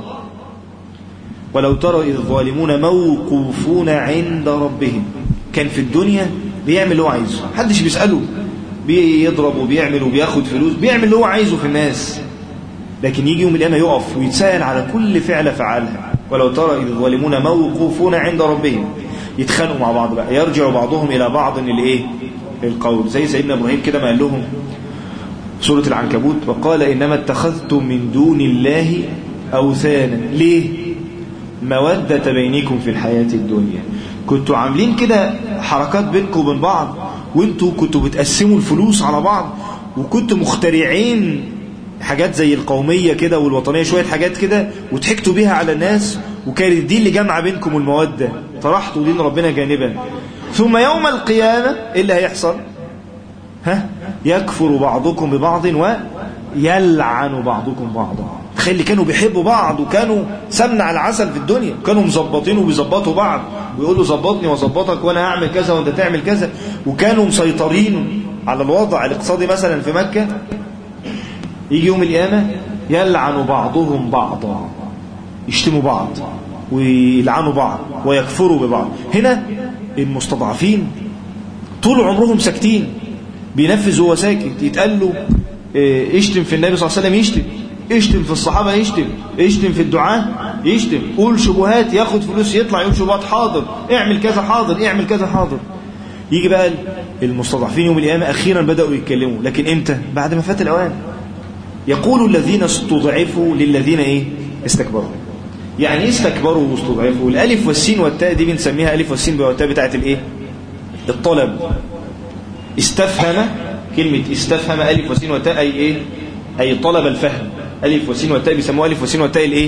ولو ترى اذ الظالمون موقوفون عند ربهم كان في الدنيا بيعمل اللي هو عايزه محدش بيساله بيضرب وبيعمل وبياخد فلوس بيعمل اللي هو عايزه في الناس لكن يجي يوم القيامه يقف ويتساءل على كل فعل فعلها ولو ترى اذ الظالمون موقوفون عند ربهم يتخانقوا مع بعض بقى يرجع بعضهم الى بعض الايه القول زي سيدنا ابراهيم كده ما قال لهم سورة العنكبوت وقال إنما اتخذتم من دون الله أوثانا ليه مودة بينكم في الحياة الدنيا كنتوا عاملين كده حركات بينكم وبين بعض وانتوا كنتوا بتقسموا الفلوس على بعض وكنتوا مخترعين حاجات زي القومية كده والوطنية شوية حاجات كده وضحكتوا بيها على الناس وكانت دي اللي جمع بينكم المودة طرحتوا دين ربنا جانبا ثم يوم القيامة ايه اللي هيحصل ها يكفر بعضكم ببعض ويلعن بعضكم بعضا تخيل اللي كانوا بيحبوا بعض وكانوا سمنع العسل في الدنيا كانوا مظبطين وبيظبطوا بعض ويقولوا ظبطني واظبطك وانا هعمل كذا وانت تعمل كذا وكانوا مسيطرين على الوضع الاقتصادي مثلا في مكة يجي يوم القيامة يلعن بعضهم بعضا يشتموا بعض ويلعنوا بعض ويكفروا ببعض هنا المستضعفين طول عمرهم ساكتين بينفذ وهو ساكت يتقال له اشتم في النبي صلى الله عليه وسلم يشتم اشتم في الصحابة يشتم اشتم في الدعاء يشتم قول شبهات ياخد فلوس يطلع يقول شبهات حاضر اعمل كذا حاضر اعمل كذا حاضر يجي بقى المستضعفين يوم القيامة أخيرا بدأوا يتكلموا لكن امتى بعد ما فات الأوان يقول الذين استضعفوا للذين ايه استكبروا يعني ايه استكبروا واستضعفوا الالف والسين والتاء دي بنسميها الف والسين والتاء بتاعت الايه الطلب استفهم كلمة استفهم ألف وسين وتاء أي إيه أي طلب الفهم ألف وسين وتاء بيسموها ألف وسين وتاء الإيه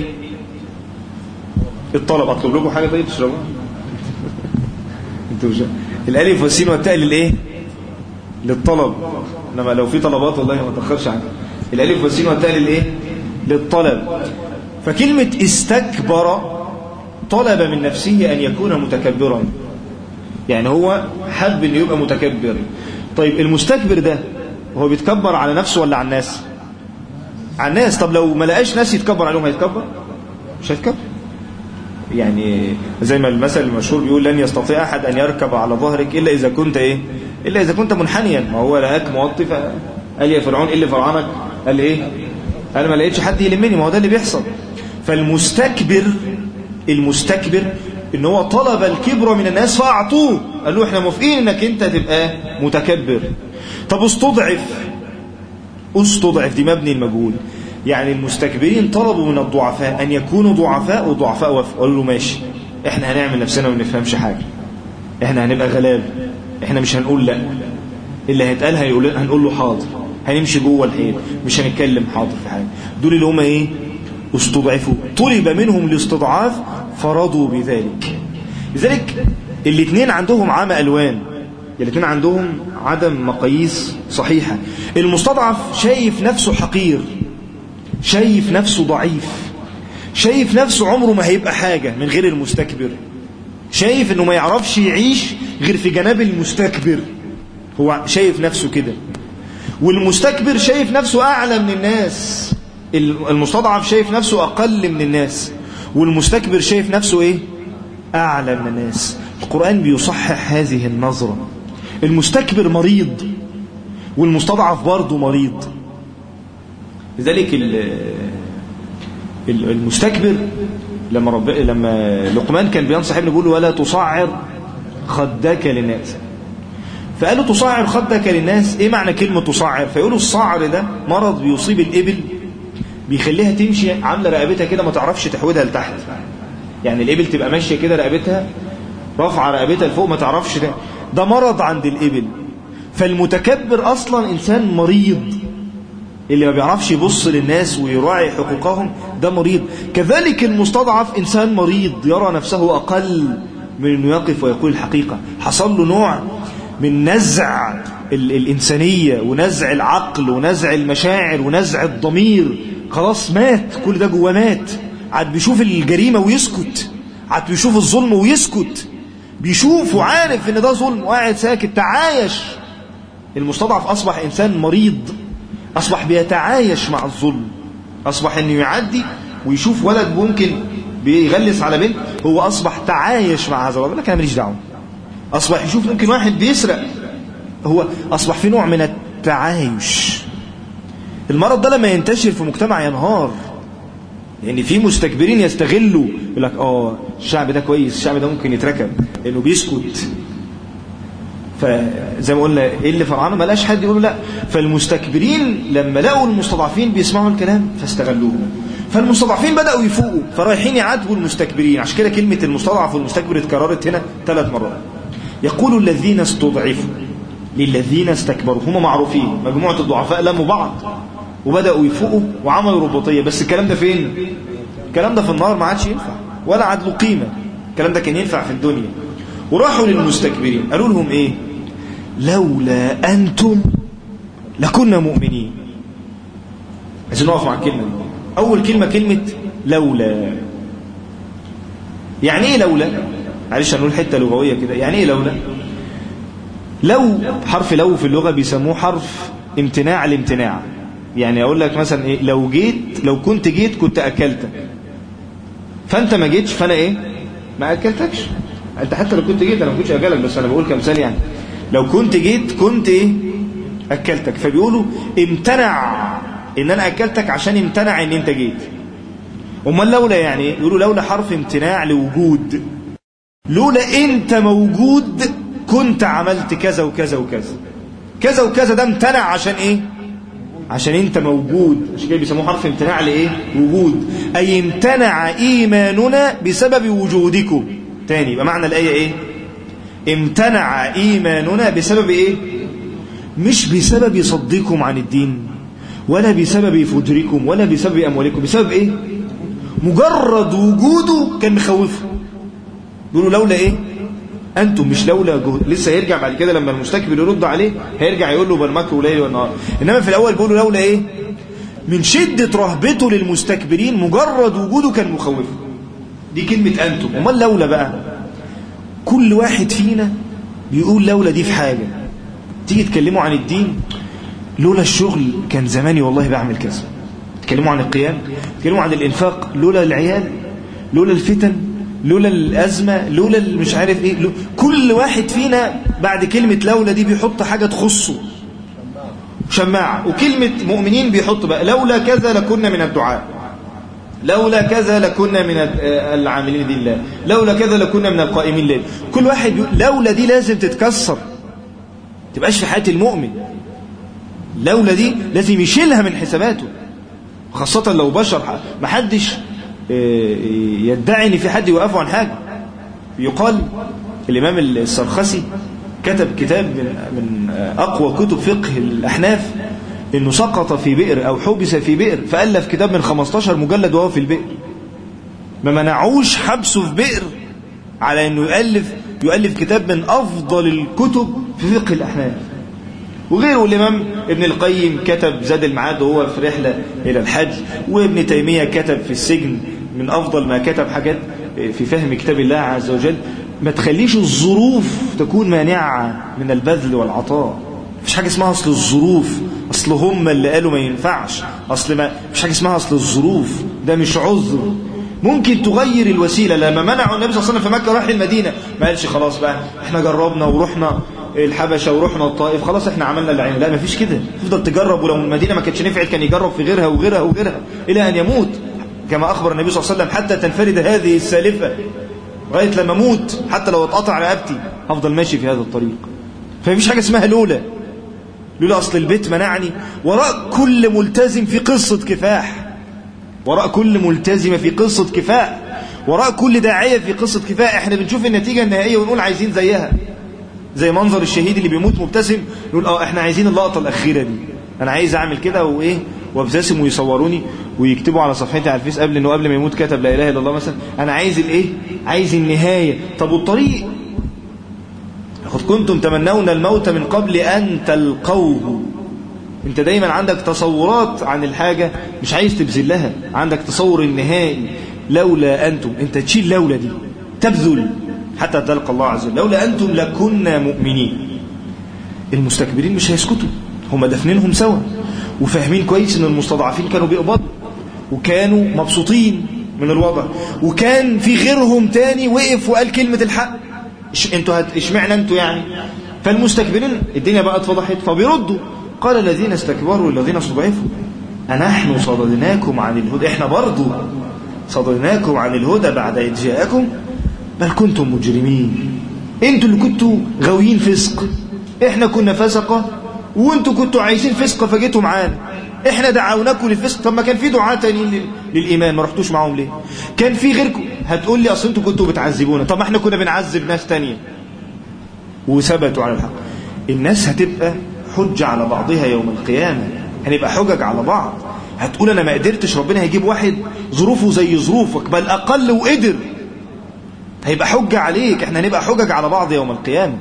الطلب أطلب لكم حاجة طيب تشربوها انتوا مش الألف والسين والتاء للإيه للطلب إنما لو في طلبات والله ما تأخرش عنها الألف والسين والتاء للإيه للطلب فكلمة استكبر طلب من نفسه أن يكون متكبرا يعني هو حب أن يبقى متكبر طيب المستكبر ده هو بيتكبر على نفسه ولا على الناس على الناس طب لو ما لقاش ناس يتكبر عليهم هيتكبر مش هيتكبر يعني زي ما المثل المشهور بيقول لن يستطيع أحد أن يركب على ظهرك إلا إذا كنت إيه إلا إذا كنت منحنيا ما هو لقاك موطي قال يا فرعون إيه اللي فرعانك قال إيه قال ما لقيتش حد يلمني ما هو ده اللي بيحصل فالمستكبر المستكبر ان هو طلب الكبر من الناس فاعطوه قال له احنا موافقين انك انت تبقى متكبر طب استضعف استضعف دي مبني المجهول يعني المستكبرين طلبوا من الضعفاء أن يكونوا ضعفاء والضعفاء وافقوا قالوا له ماشي احنا هنعمل نفسنا وما نفهمش حاجة احنا هنبقى غلاب احنا مش هنقول لا اللي هيتقال هيقول هنقول له حاضر هنمشي جوه الحيط مش هنتكلم حاضر في حاجة دول اللي هم ايه استضعفوا طلب منهم الاستضعاف فرضوا بذلك لذلك الاثنين عندهم عامة ألوان الاثنين عندهم عدم مقاييس صحيحة المستضعف شايف نفسه حقير شايف نفسه ضعيف شايف نفسه عمره ما هيبقى حاجة من غير المستكبر شايف انه ما يعرفش يعيش غير في جناب المستكبر هو شايف نفسه كده والمستكبر شايف نفسه أعلى من الناس المستضعف شايف نفسه أقل من الناس والمستكبر شايف نفسه إيه أعلى من الناس القرآن بيصحح هذه النظرة المستكبر مريض والمستضعف برضه مريض لذلك المستكبر لما رب لما لقمان كان بينصح ابنه بيقول ولا تصعر خدك للناس فقالوا تصعر خدك للناس ايه معنى كلمة تصعر فيقولوا الصعر ده مرض بيصيب الإبل بيخليها تمشي عاملة رقبتها كده ما تعرفش تحودها لتحت يعني الإبل تبقى ماشية كده رقبتها رافعة رقبتها لفوق ما تعرفش ده ده مرض عند الإبل فالمتكبر أصلا إنسان مريض اللي ما بيعرفش يبص للناس ويراعي حقوقهم ده مريض كذلك المستضعف إنسان مريض يرى نفسه أقل من أنه يقف ويقول الحقيقة حصل له نوع من نزع الإنسانية ونزع العقل ونزع المشاعر ونزع الضمير خلاص مات كل ده جوه مات عاد بيشوف الجريمة ويسكت عاد بيشوف الظلم ويسكت بيشوف وعارف ان ده ظلم وقاعد ساكت تعايش المستضعف أصبح إنسان مريض أصبح بيتعايش مع الظلم أصبح أنه يعدي ويشوف ولد ممكن بيغلس على بنت هو أصبح تعايش مع هذا الرجل لك أنا ماليش دعوه أصبح يشوف ممكن واحد بيسرق هو أصبح في نوع من التعايش المرض ده لما ينتشر في مجتمع ينهار يعني في مستكبرين يستغلوا يقول لك اه الشعب ده كويس الشعب ده ممكن يتركب لانه بيسكت فزي ما قلنا ايه اللي فرعانه ما لاش حد يقول لا فالمستكبرين لما لقوا المستضعفين بيسمعوا الكلام فاستغلوهم فالمستضعفين بدأوا يفوقوا فرايحين يعاتبوا المستكبرين عشان كده كلمة المستضعف والمستكبر اتكررت هنا ثلاث مرات يقول الذين استضعفوا للذين استكبروا هم معروفين مجموعة الضعفاء لموا بعض وبدأوا يفوقوا وعملوا رباطية بس الكلام ده فين الكلام ده في النار ما عادش ينفع ولا عاد له قيمة الكلام ده كان ينفع في الدنيا وراحوا للمستكبرين قالوا لهم ايه لولا أنتم لكنا مؤمنين عايزين نقف مع الكلمة دي أول كلمة كلمة لولا يعني ايه لولا معلش هنقول حتة لغوية كده يعني ايه لولا لو حرف لو في اللغة بيسموه حرف امتناع الامتناع يعني اقول لك مثلا ايه لو جيت لو كنت جيت كنت اكلتك فانت ما جيتش فانا ايه ما اكلتكش انت حتى لو كنت جيت انا ما كنتش اكلك بس انا بقول كمثال يعني لو كنت جيت كنت ايه اكلتك فبيقولوا امتنع ان انا اكلتك عشان امتنع ان انت جيت امال لولا يعني ايه يقولوا لولا حرف امتناع لوجود لولا انت موجود كنت عملت كذا وكذا وكذا كذا وكذا ده امتنع عشان ايه عشان انت موجود عشان كده بيسموه حرف امتناع لايه وجود اي امتنع ايماننا بسبب وجودكم تاني يبقى معنى الايه ايه امتنع ايماننا بسبب ايه مش بسبب صدكم عن الدين ولا بسبب فجركم ولا بسبب اموالكم بسبب ايه مجرد وجوده كان مخوفه يقولوا لولا ايه انتم مش لولا جهد لسه هيرجع بعد كده لما المستكبر يرد عليه هيرجع يقول له بالمكر الليل والنهار انما في الاول بيقولوا لولا ايه من شدة رهبته للمستكبرين مجرد وجوده كان مخوفه دي كلمة انتم امال لولا بقى كل واحد فينا بيقول لولا دي في حاجة تيجي تكلموا عن الدين لولا الشغل كان زماني والله بعمل كذا تكلموا عن القيام تكلموا عن الانفاق لولا العيال لولا الفتن لولا الأزمة لولا مش عارف إيه لولا كل واحد فينا بعد كلمة لولا دي بيحط حاجة تخصه شماعة وكلمة مؤمنين بيحط بقى لولا كذا لكنا من الدعاء لولا كذا لكنا من العاملين دين الله لولا كذا لكنا من القائمين لله كل واحد بيقول لولا دي لازم تتكسر تبقاش في حياة المؤمن لولا دي لازم يشيلها من حساباته خاصة لو بشر محدش يدعي ان في حد يوقفه عن حاجة يقال الإمام السرخسي كتب كتاب من, من أقوى كتب فقه الأحناف إنه سقط في بئر أو حبس في بئر فألف كتاب من 15 مجلد وهو في البئر ما منعوش حبسه في بئر على إنه يؤلف يؤلف كتاب من أفضل الكتب في فقه الأحناف وغيره الإمام ابن القيم كتب زاد المعاد وهو في رحلة إلى الحج وابن تيمية كتب في السجن من أفضل ما كتب حاجات في فهم كتاب الله عز وجل ما تخليش الظروف تكون مانعة من البذل والعطاء مفيش حاجة اسمها أصل الظروف أصل هم اللي قالوا ما ينفعش أصل ما مفيش حاجة اسمها أصل الظروف ده مش عذر ممكن تغير الوسيلة لما منعوا النبي صلى الله عليه وسلم في مكة راح المدينة ما قالش خلاص بقى احنا جربنا ورحنا الحبشة ورحنا الطائف خلاص احنا عملنا اللي علينا لا مفيش كده تفضل تجرب ولو المدينة ما كانتش نفعت كان يجرب في غيرها وغيرها وغيرها إلى أن يموت كما أخبر النبي صلى الله عليه وسلم حتى تنفرد هذه السالفة لغاية لما أموت حتى لو اتقطع رقبتي هفضل ماشي في هذا الطريق فمفيش حاجة اسمها لولا لولا أصل البيت منعني وراء كل ملتزم في قصة كفاح وراء كل ملتزمة في قصة كفاح وراء كل داعية في قصة كفاح احنا بنشوف النتيجة النهائية ونقول عايزين زيها زي منظر الشهيد اللي بيموت مبتسم نقول اه احنا عايزين اللقطة الأخيرة دي انا عايز اعمل كده وايه وابتسم ويصوروني ويكتبوا على صفحتي على الفيس قبل انه قبل ما يموت كتب لا اله الا الله مثلا انا عايز الايه عايز النهايه طب والطريق لقد كنتم تمنون الموت من قبل ان تلقوه انت دايما عندك تصورات عن الحاجه مش عايز تبذل لها عندك تصور النهائي لولا انتم انت تشيل لولا دي تبذل حتى تلقى الله عز وجل لولا انتم لكنا مؤمنين المستكبرين مش هيسكتوا هم دفنينهم سوا وفاهمين كويس ان المستضعفين كانوا بيقبضوا وكانوا مبسوطين من الوضع وكان في غيرهم تاني وقف وقال كلمة الحق انتوا هت... اشمعنا انتوا يعني فالمستكبرين الدنيا بقى اتفضحت فبيردوا قال الذين استكبروا الذين استضعفوا أنحن صددناكم عن الهدى احنا برضو صددناكم عن الهدى بعد إذ جاءكم بل كنتم مجرمين انتوا اللي كنتوا غاويين فسق احنا كنا فسقة وانتوا كنتوا عايزين فسق فجيتوا معانا احنا دعوناكم للفسق طب ما كان في دعاة تانيين للايمان ما رحتوش معاهم ليه كان في غيركم هتقول لي اصل انتوا كنتوا بتعذبونا طب ما احنا كنا بنعذب ناس تانية وثبتوا على الحق الناس هتبقى حجة على بعضها يوم القيامة هنبقى حجج على بعض هتقول انا ما قدرتش ربنا هيجيب واحد ظروفه زي ظروفك بل اقل وقدر هيبقى حجة عليك احنا هنبقى حجج على بعض يوم القيامة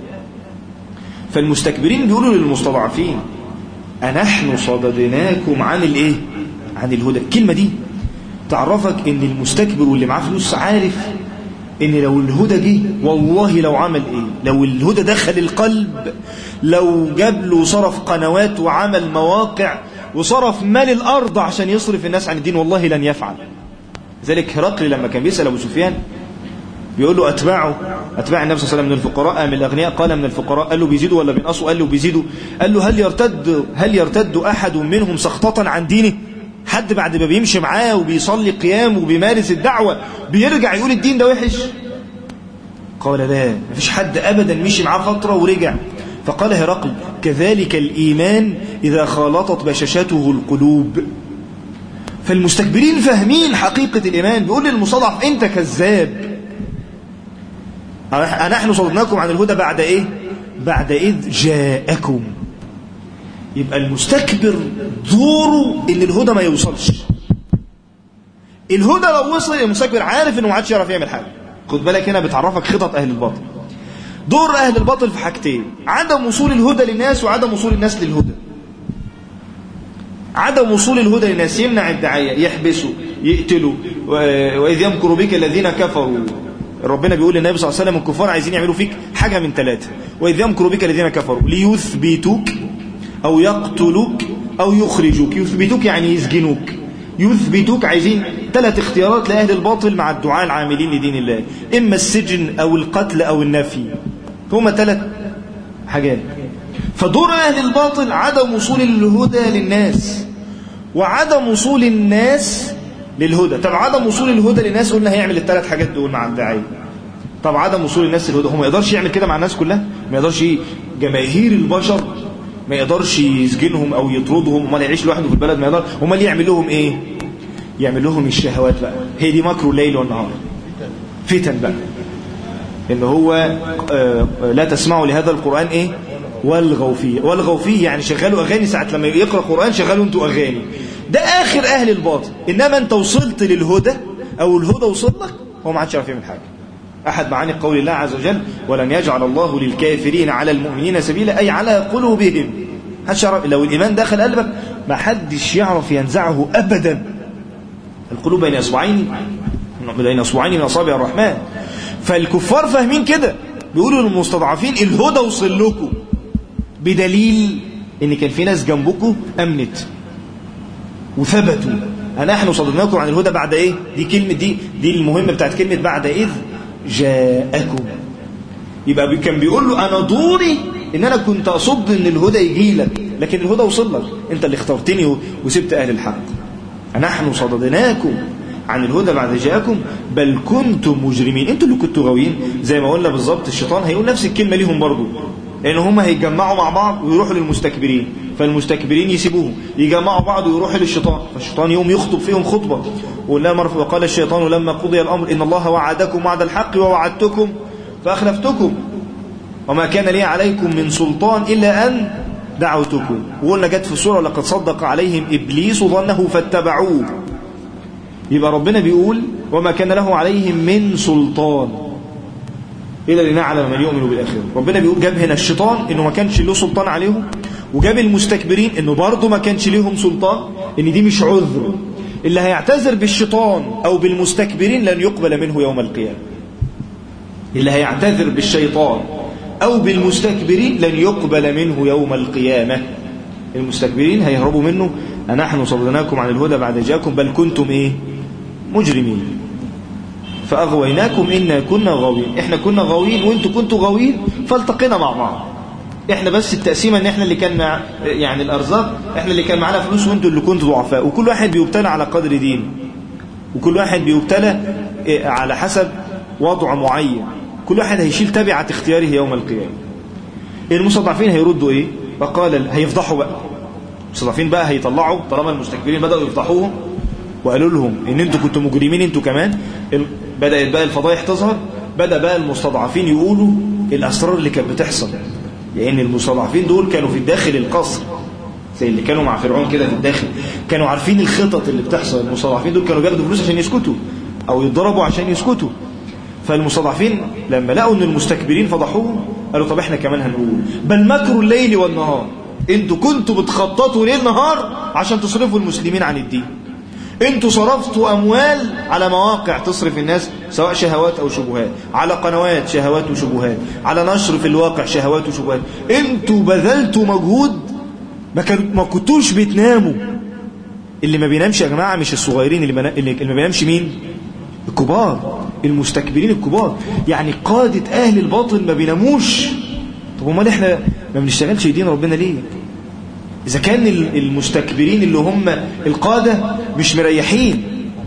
فالمستكبرين بيقولوا للمستضعفين أنحن صددناكم عن الايه عن الهدى الكلمة دي تعرفك ان المستكبر واللي معاه فلوس عارف ان لو الهدى جه والله لو عمل ايه لو الهدى دخل القلب لو جاب له صرف قنوات وعمل مواقع وصرف مال الارض عشان يصرف الناس عن الدين والله لن يفعل ذلك هرقل لما كان بيسأل ابو سفيان بيقول له أتباعه أتباع النبي صلى الله عليه وسلم من الفقراء من الأغنياء قال من الفقراء قال له بيزيدوا ولا بينقصوا قال له بيزيدوا قال له هل يرتد هل يرتد أحد منهم سخطة عن دينه حد بعد ما بيمشي معاه وبيصلي قيام وبيمارس الدعوة بيرجع يقول الدين ده وحش قال لا مفيش حد أبدا مشي معاه فترة ورجع فقال هرقل كذلك الإيمان إذا خالطت بشاشته القلوب فالمستكبرين فاهمين حقيقة الإيمان بيقول للمستضعف أنت كذاب نحن صددناكم عن الهدى بعد ايه بعد اذ جاءكم يبقى المستكبر دوره ان الهدى ما يوصلش الهدى لو وصل المستكبر عارف انه ما عادش يعرف يعمل حاجه خد بالك هنا بتعرفك خطط اهل الباطل دور اهل الباطل في حاجتين عدم وصول الهدى للناس وعدم وصول الناس للهدى عدم وصول الهدى للناس يمنع الدعايه يحبسوا يقتلوا واذ يمكر بك الذين كفروا ربنا بيقول للنبي صلى الله عليه وسلم الكفار عايزين يعملوا فيك حاجة من ثلاثة وإذ يمكر بك الذين كفروا ليثبتوك أو يقتلوك أو يخرجوك يثبتوك يعني يسجنوك يثبتوك عايزين ثلاث اختيارات لأهل الباطل مع الدعاء العاملين لدين الله إما السجن أو القتل أو النفي هما ثلاث حاجات فدور أهل الباطل عدم وصول الهدى للناس وعدم وصول الناس للهدى طب عدم وصول الهدى للناس قلنا هيعمل الثلاث حاجات دول مع الداعية طب عدم وصول الناس للهدى هو ما يقدرش يعمل كده مع الناس كلها ما يقدرش جماهير البشر ما يقدرش يسجنهم او يطردهم امال يعيش لوحده في البلد ما يقدر امال يعمل لهم ايه يعمل لهم الشهوات بقى هي دي مكر الليل والنهار فتن بقى ان هو آه، لا تسمعوا لهذا القرآن ايه والغوا فيه والغوا فيه يعني شغلوا اغاني ساعة لما يقرأ قرآن شغلوا انتوا اغاني ده اخر اهل الباطل انما انت وصلت للهدى او الهدى وصل لك هو ما عادش يعرف يعمل حاجة احد معاني قول الله عز وجل ولن يجعل الله للكافرين على المؤمنين سبيلا اي على قلوبهم حدش يعرف لو الايمان دخل قلبك ما حدش يعرف ينزعه ابدا القلوب بين اصبعين بين اصبعين من اصابع الرحمن فالكفار فاهمين كده بيقولوا للمستضعفين الهدى وصل لكم بدليل ان كان في ناس جنبكم امنت وثبتوا نحن صددناكم عن الهدى بعد ايه دي كلمه دي دي المهمه بتاعت كلمه بعد اذ جاءكم يبقى كان بيقول له انا دوري ان انا كنت اصد ان الهدى يجي لك لكن الهدى وصل لك انت اللي اخترتني وسبت اهل الحق نحن صددناكم عن الهدى بعد جاءكم بل كنتم مجرمين انتوا اللي كنتوا غاويين زي ما قلنا بالظبط الشيطان هيقول نفس الكلمه ليهم برضو لان هم هيتجمعوا مع بعض ويروحوا للمستكبرين فالمستكبرين يسيبوهم يجمعوا بعض ويروحوا للشيطان فالشيطان يوم يخطب فيهم خطبه وقال الشيطان لما قضي الامر ان الله وعدكم وعد الحق ووعدتكم فاخلفتكم وما كان لي عليكم من سلطان الا ان دعوتكم وقلنا جت في السوره لقد صدق عليهم ابليس ظنه فاتبعوه يبقى ربنا بيقول وما كان له عليهم من سلطان إلا لنعلم من يؤمن بالآخرة ربنا بيقول جاب هنا الشيطان إنه ما كانش له سلطان عليهم وجاب المستكبرين إنه برضه ما كانش ليهم سلطان إن دي مش عذر اللي هيعتذر بالشيطان أو بالمستكبرين لن يقبل منه يوم القيامة اللي هيعتذر بالشيطان أو بالمستكبرين لن يقبل منه يوم القيامة المستكبرين هيهربوا منه أنحن صدناكم عن الهدى بعد جاءكم بل كنتم إيه مجرمين فأغويناكم إنا كنا غاوين إحنا كنا غاوين وإنتوا كنتوا غاوين فالتقينا مع بعض إحنا بس التقسيمة إن إحنا اللي كان مع يعني الأرزاق إحنا اللي كان معانا فلوس وإنتوا اللي كنتوا ضعفاء وكل واحد بيبتلى على قدر دين وكل واحد بيبتلى على حسب وضع معين كل واحد هيشيل تبعة اختياره يوم القيامة المستضعفين هيردوا إيه فقال هيفضحوا بقى المستضعفين بقى هيطلعوا طالما المستكبرين بدأوا يفضحوهم وقالوا لهم ان انتوا كنتوا مجرمين انتوا كمان بدأت بقى الفضايح تظهر بدأ بقى المستضعفين يقولوا الأسرار اللي كانت بتحصل لأن يعني المستضعفين دول كانوا في داخل القصر زي اللي كانوا مع فرعون كده في الداخل كانوا عارفين الخطط اللي بتحصل المستضعفين دول كانوا بياخدوا فلوس عشان يسكتوا أو يتضربوا عشان يسكتوا فالمستضعفين لما لقوا ان المستكبرين فضحوهم قالوا طب احنا كمان هنقول بل مكروا الليل والنهار انتوا كنتوا بتخططوا ليل نهار عشان تصرفوا المسلمين عن الدين انتوا صرفتوا اموال على مواقع تصرف الناس سواء شهوات او شبهات على قنوات شهوات وشبهات على نشر في الواقع شهوات وشبهات انتوا بذلتوا مجهود ما, كان ما كنتوش بتناموا اللي ما بينامش يا جماعه مش الصغيرين اللي, بنا... اللي ما بينامش مين الكبار المستكبرين الكبار يعني قادة اهل الباطل ما بيناموش طب امال احنا ما بنشتغلش دين ربنا ليه إذا كان المستكبرين اللي هم القادة مش مريحين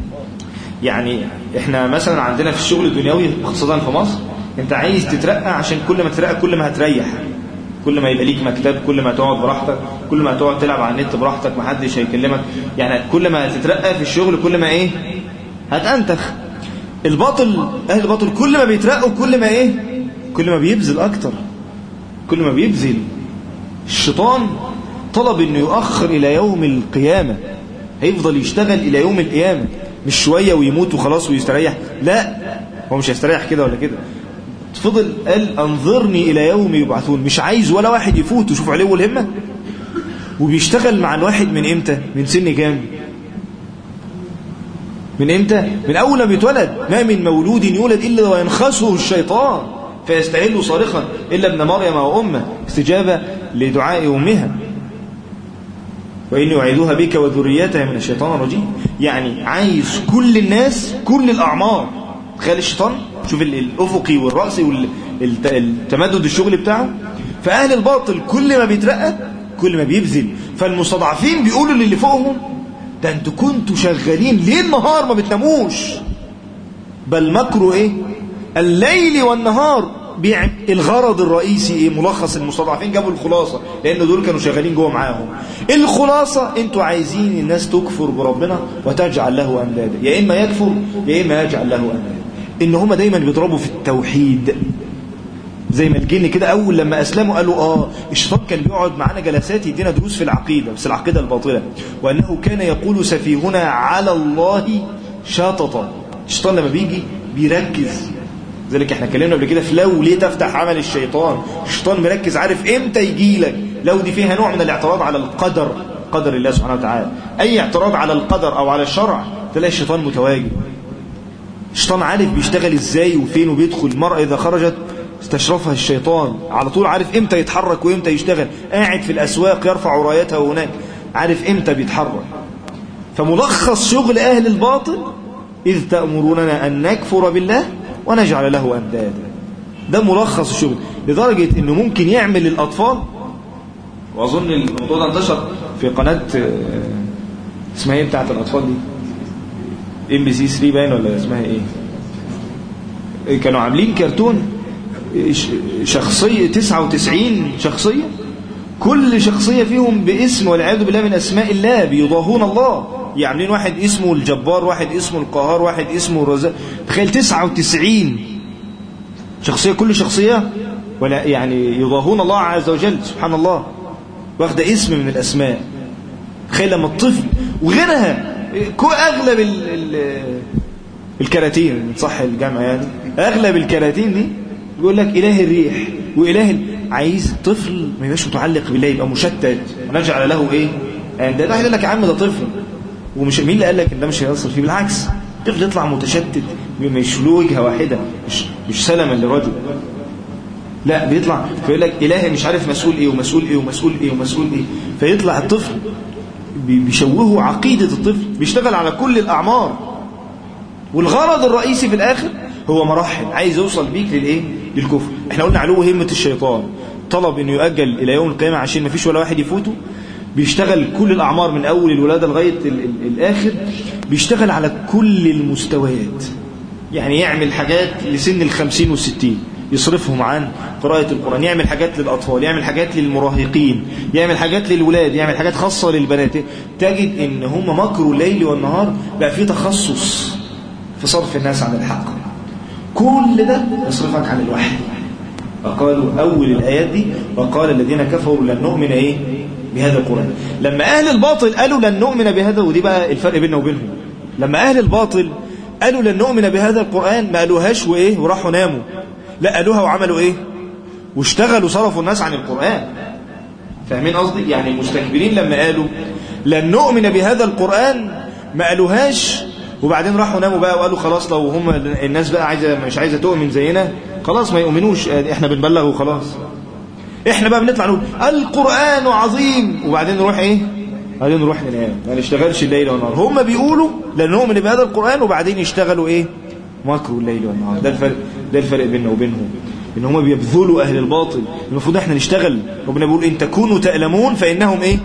يعني احنا مثلا عندنا في الشغل الدنيوي خاصة في مصر انت عايز تترقى عشان كل ما تترقى كل ما هتريح كل ما يبقى ليك مكتب كل ما تقعد براحتك كل ما تقعد تلعب على النت براحتك محدش هيكلمك يعني كل ما تترقى في الشغل كل ما ايه هتأنتخ الباطل اهل الباطل كل ما بيترقوا كل ما ايه كل ما بيبذل اكتر كل ما بيبذل الشيطان طلب انه يؤخر الى يوم القيامة هيفضل يشتغل الى يوم القيامة مش شوية ويموت وخلاص ويستريح لا هو مش هيستريح كده ولا كده فضل قال انظرني الى يوم يبعثون مش عايز ولا واحد يفوت وشوف عليه الهمة وبيشتغل مع الواحد من امتى من سن كام من امتى من اول ما بيتولد ما من مولود يولد الا وينخسه الشيطان فيستهل صارخا الا ابن مريم وامه استجابه لدعاء امها وإني أعيدها بك وذريتها من الشيطان الرجيم يعني عايز كل الناس كل الأعمار تخيل الشيطان شوف الأفقي والرأسي والتمدد الشغل بتاعه فأهل الباطل كل ما بيترقى كل ما بيبذل فالمستضعفين بيقولوا للي فوقهم ده انتوا كنتوا شغالين ليل نهار ما بتناموش بل مكروا ايه الليل والنهار بيعمل الغرض الرئيسي ايه ملخص المستضعفين جابوا الخلاصة لان دول كانوا شغالين جوه معاهم الخلاصة انتوا عايزين الناس تكفر بربنا وتجعل له اندادا يا اما يكفر يا اما يجعل له اندادا ان هم دايما بيضربوا في التوحيد زي ما الجن كده اول لما اسلموا قالوا اه الشيطان كان بيقعد معانا جلسات يدينا دروس في العقيده بس العقيده الباطله وانه كان يقول سفيهنا على الله شاططا الشيطان لما بيجي بيركز ذلك احنا اتكلمنا قبل كده في لو ليه تفتح عمل الشيطان الشيطان مركز عارف امتى يجي لك لو دي فيها نوع من الاعتراض على القدر قدر الله سبحانه وتعالى اي اعتراض على القدر او على الشرع تلاقي الشيطان متواجد الشيطان عارف بيشتغل ازاي وفين وبيدخل المرأة اذا خرجت استشرفها الشيطان على طول عارف امتى يتحرك وامتى يشتغل قاعد في الاسواق يرفع رايته هناك عارف امتى بيتحرك فملخص شغل اهل الباطل اذ تأمروننا ان نكفر بالله ونجعل له اندادا ده ملخص الشغل لدرجة انه ممكن يعمل للاطفال واظن الموضوع ده انتشر في قناة اسمها ايه بتاعت الاطفال دي ام بي سي 3 باين ولا اسمها ايه كانوا عاملين كرتون شخصية 99 شخصية كل شخصية فيهم باسم والعياذ بالله من أسماء الله بيضاهون الله يعملين واحد اسمه الجبار واحد اسمه القهار واحد اسمه الرزاق تخيل 99 شخصية كل شخصية ولا يعني يضاهون الله عز وجل سبحان الله واخده اسم من الأسماء تخيل لما الطفل وغيرها أغلب ال ال الكراتين صح الجامعة يعني أغلب الكراتين دي بيقول لك إله الريح وإله عايز طفل ما يبقاش متعلق بالله يبقى مشتت ونجعل له إيه يعني ده واحد يقول لك يا عم ده طفل ومش مين اللي قال لك ان ده مش هيأثر فيه بالعكس الطفل يطلع متشتت مش له وجهه واحده مش مش سلما لرجل لا بيطلع فيقول لك إلهي مش عارف مسؤول إيه ومسؤول إيه ومسؤول إيه ومسؤول إيه فيطلع الطفل بيشوهوا عقيدة الطفل بيشتغل على كل الأعمار والغرض الرئيسي في الآخر هو مراحل عايز يوصل بيك للإيه للكفر احنا قلنا علو همة الشيطان طلب انه يؤجل الى يوم القيامة عشان ما فيش ولا واحد يفوته بيشتغل كل الأعمار من أول الولادة لغاية ال ال الآخر بيشتغل على كل المستويات يعني يعمل حاجات لسن الخمسين والستين يصرفهم عن قراءة القرآن يعمل حاجات للأطفال يعمل حاجات للمراهقين يعمل حاجات للولاد يعمل حاجات خاصة للبنات تجد ان هم مكروا الليل والنهار بقى في تخصص في صرف الناس عن الحق كل ده يصرفك عن الوحي وقالوا أول الآيات دي وقال الذين كفروا لن نؤمن إيه بهذا القرآن لما أهل الباطل قالوا لن نؤمن بهذا ودي بقى الفرق بيننا وبينهم لما أهل الباطل قالوا لن نؤمن بهذا القرآن ما قالوهاش وإيه وراحوا ناموا لا قالوها وعملوا إيه واشتغلوا صرفوا الناس عن القرآن فاهمين قصدي يعني المستكبرين لما قالوا لن نؤمن بهذا القرآن ما قالوهاش وبعدين راحوا ناموا بقى وقالوا خلاص لو هم الناس بقى عايزه مش عايزه تؤمن زينا خلاص ما يؤمنوش احنا بنبلغ وخلاص احنا بقى بنطلع نقول القرآن عظيم وبعدين نروح ايه بعدين نروح ننام ما نشتغلش الليل والنهار هم بيقولوا لن نؤمن بهذا القرآن وبعدين يشتغلوا ايه مكروا الليل والنهار ده الفرق ده الفرق بيننا وبينهم ان هم بيبذلوا اهل الباطل المفروض احنا نشتغل ربنا بيقول ان تكونوا تألمون فانهم ايه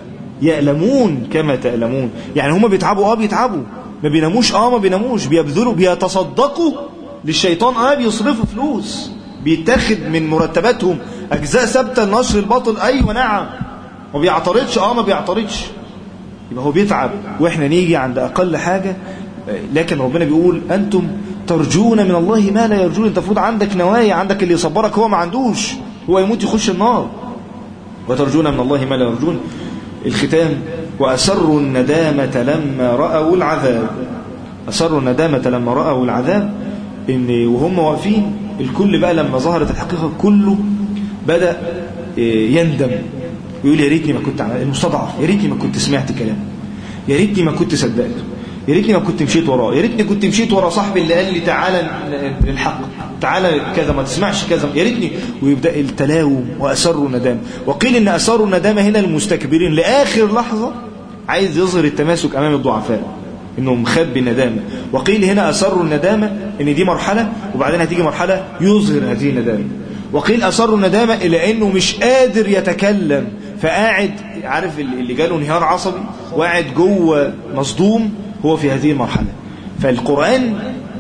يألمون كما تألمون يعني هم بيتعبوا اه بيتعبوا ما بيناموش اه ما بيناموش بيبذلوا بيتصدقوا للشيطان اه بيصرفوا فلوس بيتاخد من مرتباتهم اجزاء ثابته لنشر الباطل ايوه نعم ما بيعترضش اه ما بيعترضش يبقى هو بيتعب واحنا نيجي عند اقل حاجه لكن ربنا بيقول انتم ترجون من الله ما لا يرجون انت المفروض عندك نوايا عندك اللي يصبرك هو ما عندوش هو يموت يخش النار وترجون من الله ما لا يرجون الختام وأسروا الندامة لما رأوا العذاب أسروا الندامة لما رأوا العذاب إن وهم واقفين الكل بقى لما ظهرت الحقيقة كله بدأ يندم ويقول يا ريتني ما كنت عمل المستضعف يا ريتني ما كنت سمعت كلامه يا ريتني ما كنت صدقته يا ريتني ما كنت مشيت وراه يا ريتني كنت مشيت ورا صاحبي اللي قال لي تعالى للحق تعالى كذا ما تسمعش كذا يا ريتني ويبدا التلاوم واسروا الندامه وقيل ان اسروا الندامه هنا المستكبرين لاخر لحظه عايز يظهر التماسك امام الضعفاء انه مخبي الندامه وقيل هنا اسروا الندامه ان دي مرحله وبعدين هتيجي مرحله يظهر هذه الندامه وقيل أصروا الندامة إلى أنه مش قادر يتكلم فقاعد عارف اللي جاله انهيار عصبي وقاعد جوه مصدوم هو في هذه المرحلة فالقرآن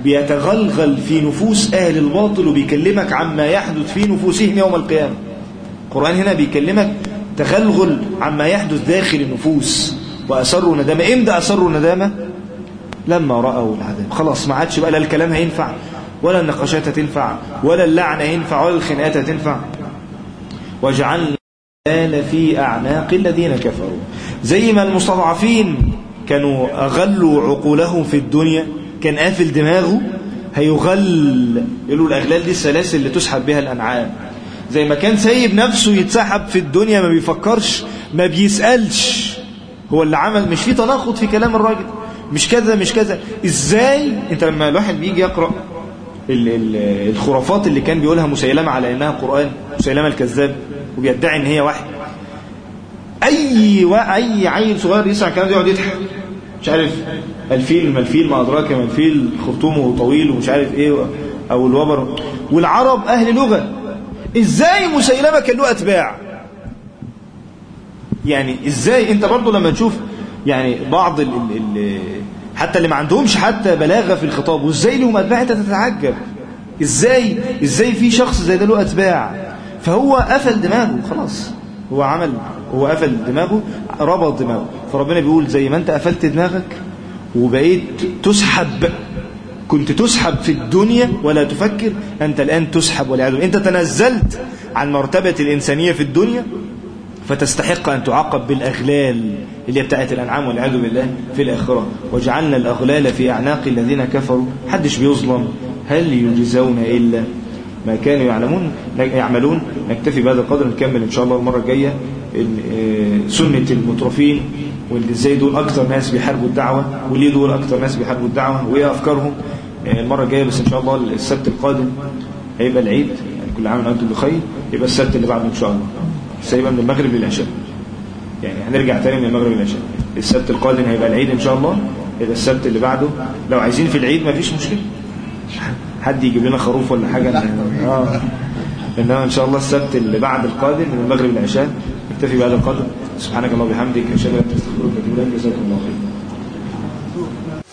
بيتغلغل في نفوس أهل الباطل وبيكلمك عما يحدث في نفوسهم يوم القيامة القرآن هنا بيكلمك تغلغل عما يحدث داخل النفوس وأسروا ندامة إمتى أسروا ندامة لما رأوا العذاب خلاص ما عادش بقى لا الكلام هينفع ولا النقاشات هتنفع ولا اللعنة هينفع ولا الخناقات هتنفع وجعلنا في أعناق الذين كفروا زي ما المستضعفين كانوا أغلوا عقولهم في الدنيا كان قافل دماغه هيغل يقولوا الأغلال دي السلاسل اللي تسحب بها الأنعام زي ما كان سايب نفسه يتسحب في الدنيا ما بيفكرش ما بيسألش هو اللي عمل مش في تناقض في كلام الراجل مش كذا مش كذا ازاي انت لما الواحد بيجي يقرأ ال ال الخرافات اللي كان بيقولها مسيلمة على انها قرآن مسيلمة الكذاب وبيدعي ان هي وحي اي و... اي عيل صغير يسمع الكلام ده يقعد يضحك مش عارف الفيل ما الفيل ما ادراك ما الفيل خرطومه طويل ومش عارف ايه او الوبر والعرب اهل لغه ازاي مسيلمه كان له اتباع يعني ازاي انت برضو لما تشوف يعني بعض ال ال ال حتى اللي ما عندهمش حتى بلاغه في الخطاب وازاي لهم اتباع انت تتعجب ازاي ازاي في شخص زي ده له اتباع فهو قفل دماغه خلاص هو عمل هو قفل دماغه ربط دماغه فربنا بيقول زي ما انت قفلت دماغك وبقيت تسحب كنت تسحب في الدنيا ولا تفكر أنت الآن تسحب والعياذ بالله أنت تنزلت عن مرتبة الإنسانية في الدنيا فتستحق أن تعاقب بالأغلال اللي هي بتاعت الأنعام والعياذ بالله في الآخرة وجعلنا الأغلال في أعناق الذين كفروا حدش بيظلم هل يجزون إلا ما كانوا يعلمون يعملون نكتفي بهذا القدر نكمل إن شاء الله المرة الجاية سنة المترفين واللي ازاي دول أكتر ناس بيحاربوا الدعوة وليه دول أكتر ناس بيحاربوا الدعوة وإيه أفكارهم المرة الجاية بس إن شاء الله السبت القادم هيبقى العيد يعني كل عام وأنتم بخير يبقى السبت اللي بعده إن شاء الله بس هيبقى من المغرب للعشاء يعني هنرجع تاني من المغرب للعشاء السبت القادم هيبقى العيد إن شاء الله يبقى السبت اللي بعده لو عايزين في العيد مفيش مشكلة حد يجيب لنا خروف ولا حاجة آه. إنما إن شاء الله السبت اللي بعد القادم من المغرب للعشاء نكتفي بهذا القدر سبحانك اللهم وبحمدك أشهد أن لا إله إلا أنت أستغفرك وأتوب إليك جزاكم الله خير